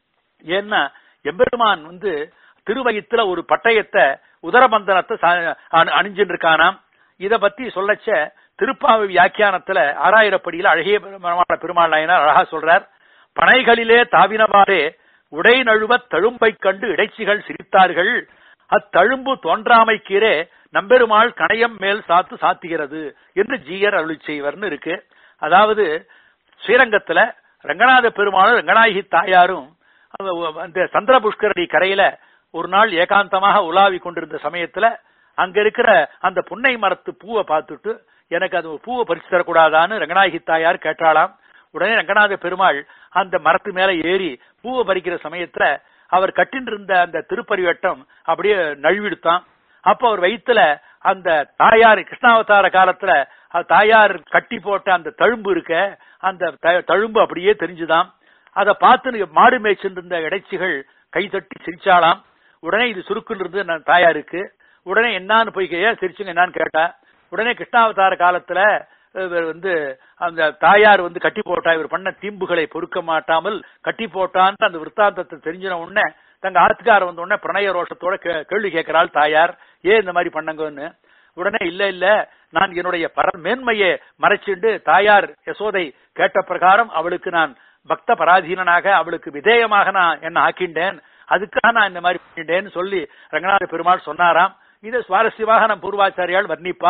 ஏன்னா எம்பெருமான் வந்து திருவயித்துல ஒரு பட்டயத்தை உதரபந்தனத்தை சா- அணி- அணிஞ்சுட்டு இருக்கானாம் இத பத்தி சொல்லச்ச திருப்பாவை வியாக்கியானத்துல ஆறாயிரப்படியில அழகிய பெருமாள் பெருமாள் நாயனார் அழகா சொல்றார் பனைகளிலே தாவினவாறே உடை நழுவத் தழும்பைக் கண்டு இடைச்சிகள் சிரித்தார்கள் அத்தழும்பு தோன்றாமைக்கீரே நம்பெருமாள் கணையம் மேல் சாத்து சாத்துகிறது என்று ஜீயர் அருளி செய்வர்னு இருக்கு அதாவது ஸ்ரீரங்கத்துல ரங்கநாத பெருமாளும் ரங்கநாயகி தாயாரும் அந்த- அந்த சந்திர புஷ்கரணி கரையில ஒரு நாள் ஏகாந்தமாக உலாவி கொண்டிருந்த சமயத்துல அங்க இருக்கிற அந்த புன்னை மரத்து பூவை பார்த்துட்டு எனக்கு அது ஒரு பூவை பறிச்சு தரக்கூடாதான்னு ரங்கநாயகி தாயார் கேட்டாளாம் உடனே ரங்கநாத பெருமாள் அந்த மரத்து மேல ஏறி பூவை பறிக்கிற சமயத்துல அவர் கட்டின்னு இருந்த அந்த திருப்பரிவட்டம் அப்படியே நழுவிடுத்தான் அப்ப அவர் வயித்துல அந்த தாயார் கிருஷ்ணாவதார காலத்துல அது தாயார் கட்டி போட்ட அந்த தழும்பு இருக்க அந்த த- தழும்பு அப்படியே தெரிஞ்சுதாம் அதை பார்த்து மாடு மேய்ச்சிட்டு இருந்த இடைச்சிகள் கை தட்டி சிரிச்சாளாம் உடனே இது சுருக்குன்னு இருந்து நான் தாயாருக்கு உடனே என்னான்னு போய் கே- ஏன் சிரிச்சுங்க என்னான்னு கேட்டா உடனே கிருஷ்ணாவதார காலத்துல இவர் வந்து அந்த தாயார் வந்து கட்டி போட்டா இவர் பண்ண தீம்புகளை பொறுக்க மாட்டாமல் கட்டி போட்டான்னு அந்த விற்த்தாந்தத்தை தெரிஞ்சின உடனே தங்க ஆத்துக்கார வந்த உடனே பிரணய ரோஷத்தோட கே- கேள்வி கேட்கிறாள் தாயார் ஏன் இந்த மாதிரி பண்ணங்கன்னு உடனே இல்ல இல்ல நான் என்னுடைய பர மேன்மையை மறைச்சிண்டு தாயார் யசோதை கேட்ட பிரகாரம் அவளுக்கு நான் பக்த பராதீனனாக அவளுக்கு விதேயமாக நான் என்ன ஆக்கிண்டேன் அதுக்காக நான் இந்த மாதிரி பண்ணிட்டேன்னு சொல்லி ரங்கநாத பெருமாள் சொன்னாராம் இதை சுவாரஸ்யமாக நம் பூர்வாச்சாரியால் வர்ணிப்பா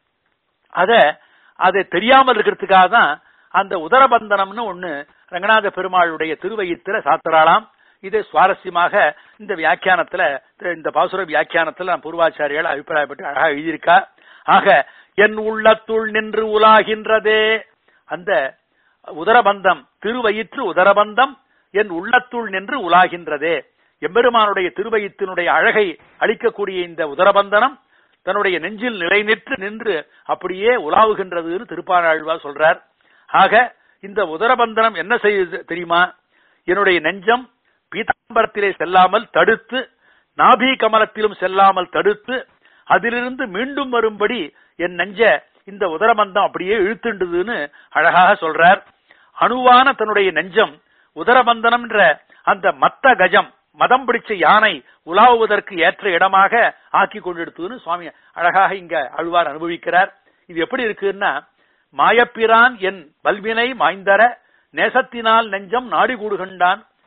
அத அது தெரியாமல் இருக்கிறதுக்காக தான் அந்த உதரபந்தனம்னு ஒண்ணு ரங்கநாத பெருமாளுடைய திருவயித்துல சாத்துறாளாம் இது சுவாரஸ்யமாக இந்த வியாக்கியானத்துல இந்த பாசுர வியாக்கியானத்துல நான் பூர்வாச்சாரியால் அபிப்பிராயப்பட்டு அழகா எழுதியிருக்கா ஆக என் உள்ளத்துள் நின்று உலாகின்றதே அந்த உதரபந்தம் திருவயிற்று உதரபந்தம் என் உள்ளத்துள் நின்று உலாகின்றதே எம்பெருமானுடைய திருவயிற்றினுடைய அழகை அளிக்கக்கூடிய இந்த உதரபந்தனம் தன்னுடைய நெஞ்சில் நிலைநிற்று நின்று அப்படியே உலாவுகின்றதுன்னு திருப்பாராழ்வார் சொல்றார் ஆக இந்த உதரபந்தனம் என்ன செய்யுது தெரியுமா என்னுடைய நெஞ்சம் பீதாம்பரத்திலே செல்லாமல் தடுத்து நாபி கமலத்திலும் செல்லாமல் தடுத்து அதிலிருந்து மீண்டும் வரும்படி என் நெஞ்ச இந்த உதரபந்தம் அப்படியே இழுத்துண்டுதுன்னு அழகாக சொல்றார் அணுவான தன்னுடைய நெஞ்சம் உதரபந்தனம் என்ற அந்த மத்த கஜம் மதம் பிடிச்ச யானை உலாவுவதற்கு ஏற்ற இடமாக ஆக்கி கொண்டிருத்துன்னு சுவாமி அழகாக இங்க அழுவார் அனுபவிக்கிறார் இது எப்படி இருக்குன்னா மாயப்பிரான் என் வல்வினை மாய்ந்தர நேசத்தினால் நெஞ்சம் நாடி கூடுகண்டான்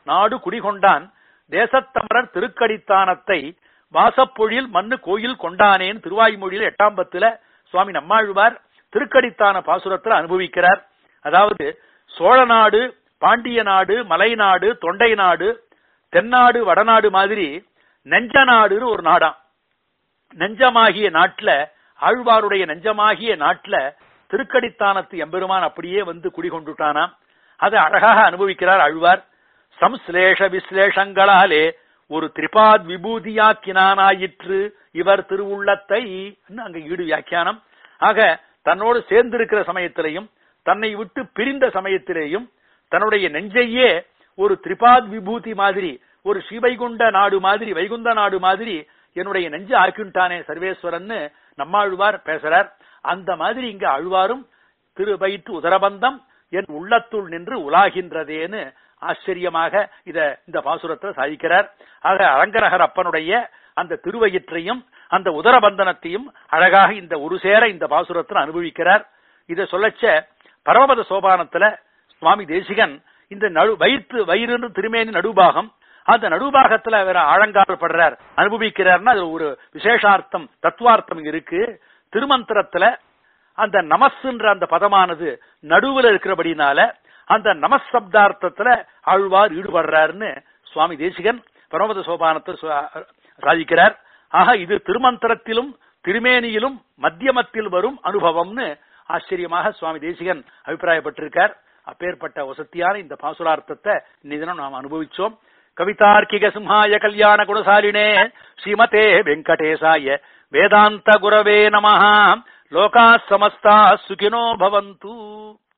நாடு குடிகொண்டான் தேசத்தமரர் திருக்கடித்தானத்தை வாசப்பொழில் மண்ணு கோயில் கொண்டானேன் திருவாய்மொழியில் எட்டாம் பத்துல சுவாமி நம்மாழ்வார் திருக்கடித்தான பாசுரத்தில் அனுபவிக்கிறார் அதாவது சோழ நாடு பாண்டிய நாடு மலைநாடு தொண்டை நாடு தென்னாடு வடநாடு மாதிரி நெஞ்ச நாடுன்னு ஒரு நாடாம் நெஞ்சமாகிய நாட்டுல ஆழ்வாருடைய நெஞ்சமாகிய நாட்டுல திருக்கடித்தானத்து எம்பெருமான் அப்படியே வந்து குடிகொண்டுட்டானாம் அதை அழகாக அனுபவிக்கிறார் ஆழ்வார் சம்ஸ்லேஷ விஸ்லேஷங்களாலே ஒரு திரிபாத் விபூதியாக்கினானாயிற்று இவர் திருவுள்ளத்தை அங்க ஈடு வியாக்கியானம் ஆக தன்னோடு சேர்ந்திருக்கிற சமயத்திலையும் தன்னை விட்டு பிரிந்த சமயத்திலேயும் தன்னுடைய நெஞ்சையே ஒரு திரிபாத் விபூதி மாதிரி ஒரு ஸ்ரீவைகுண்ட நாடு மாதிரி வைகுந்த நாடு மாதிரி என்னுடைய நெஞ்சு ஆக்கின்ட்டானே சர்வேஸ்வரன்னு நம்மாழ்வார் பேசுறார் அந்த மாதிரி இங்க அழ்வாரும் திரு வயிற்று உதரபந்தம் என் உள்ளத்துள் நின்று உலாகின்றதேன்னு ஆச்சரியமாக இத இந்த பாசுரத்தை சாதிக்கிறார் ஆக அரங்கநகர் அப்பனுடைய அந்த திருவயிற்றையும் அந்த உதரபந்தனத்தையும் அழகாக இந்த ஒரு சேர இந்த பாசுரத்தில் அனுபவிக்கிறார் இதை சொல்லச்ச பரமபத சோபானத்துல சுவாமி தேசிகன் இந்த நடு வயிற்று வயிறு திருமேனி நடுபாகம் அந்த நடுபாகத்துல வேற ஆழங்கால் படுறார் அனுபவிக்கிறார்னா அது ஒரு விசேஷார்த்தம் தத்துவார்த்தம் இருக்கு திருமந்திரத்துல அந்த நமஸ்ன்ற அந்த பதமானது நடுவுல இருக்கிறபடினால அந்த நமஸ் சப்தார்த்தத்துல ஆழ்வார் ஈடுபடுறாருன்னு சுவாமி தேசிகன் பரமபத சோபானத்தை சாதிக்கிறார் ஆக இது திருமந்திரத்திலும் திருமேனியிலும் மத்தியமத்தில் வரும் அனுபவம்னு ஆச்சரியமாக சுவாமி தேசிகன் அபிப்பிராயப்பட்டிருக்கார் அப்பேற்பட்ட வசத்தியான இந்த பாசுரார்த்தத்தை இன்னிதினம் நாம் அனுபவிச்சோம் கவிதார்க்கிக சிம்ஹாய கல்யாண குணசாலினே ஸ்ரீமதே வெங்கடேசாய வேதாந்த குரவே நமஹ லோகா சமஸ்தா சுகினோ பவந்து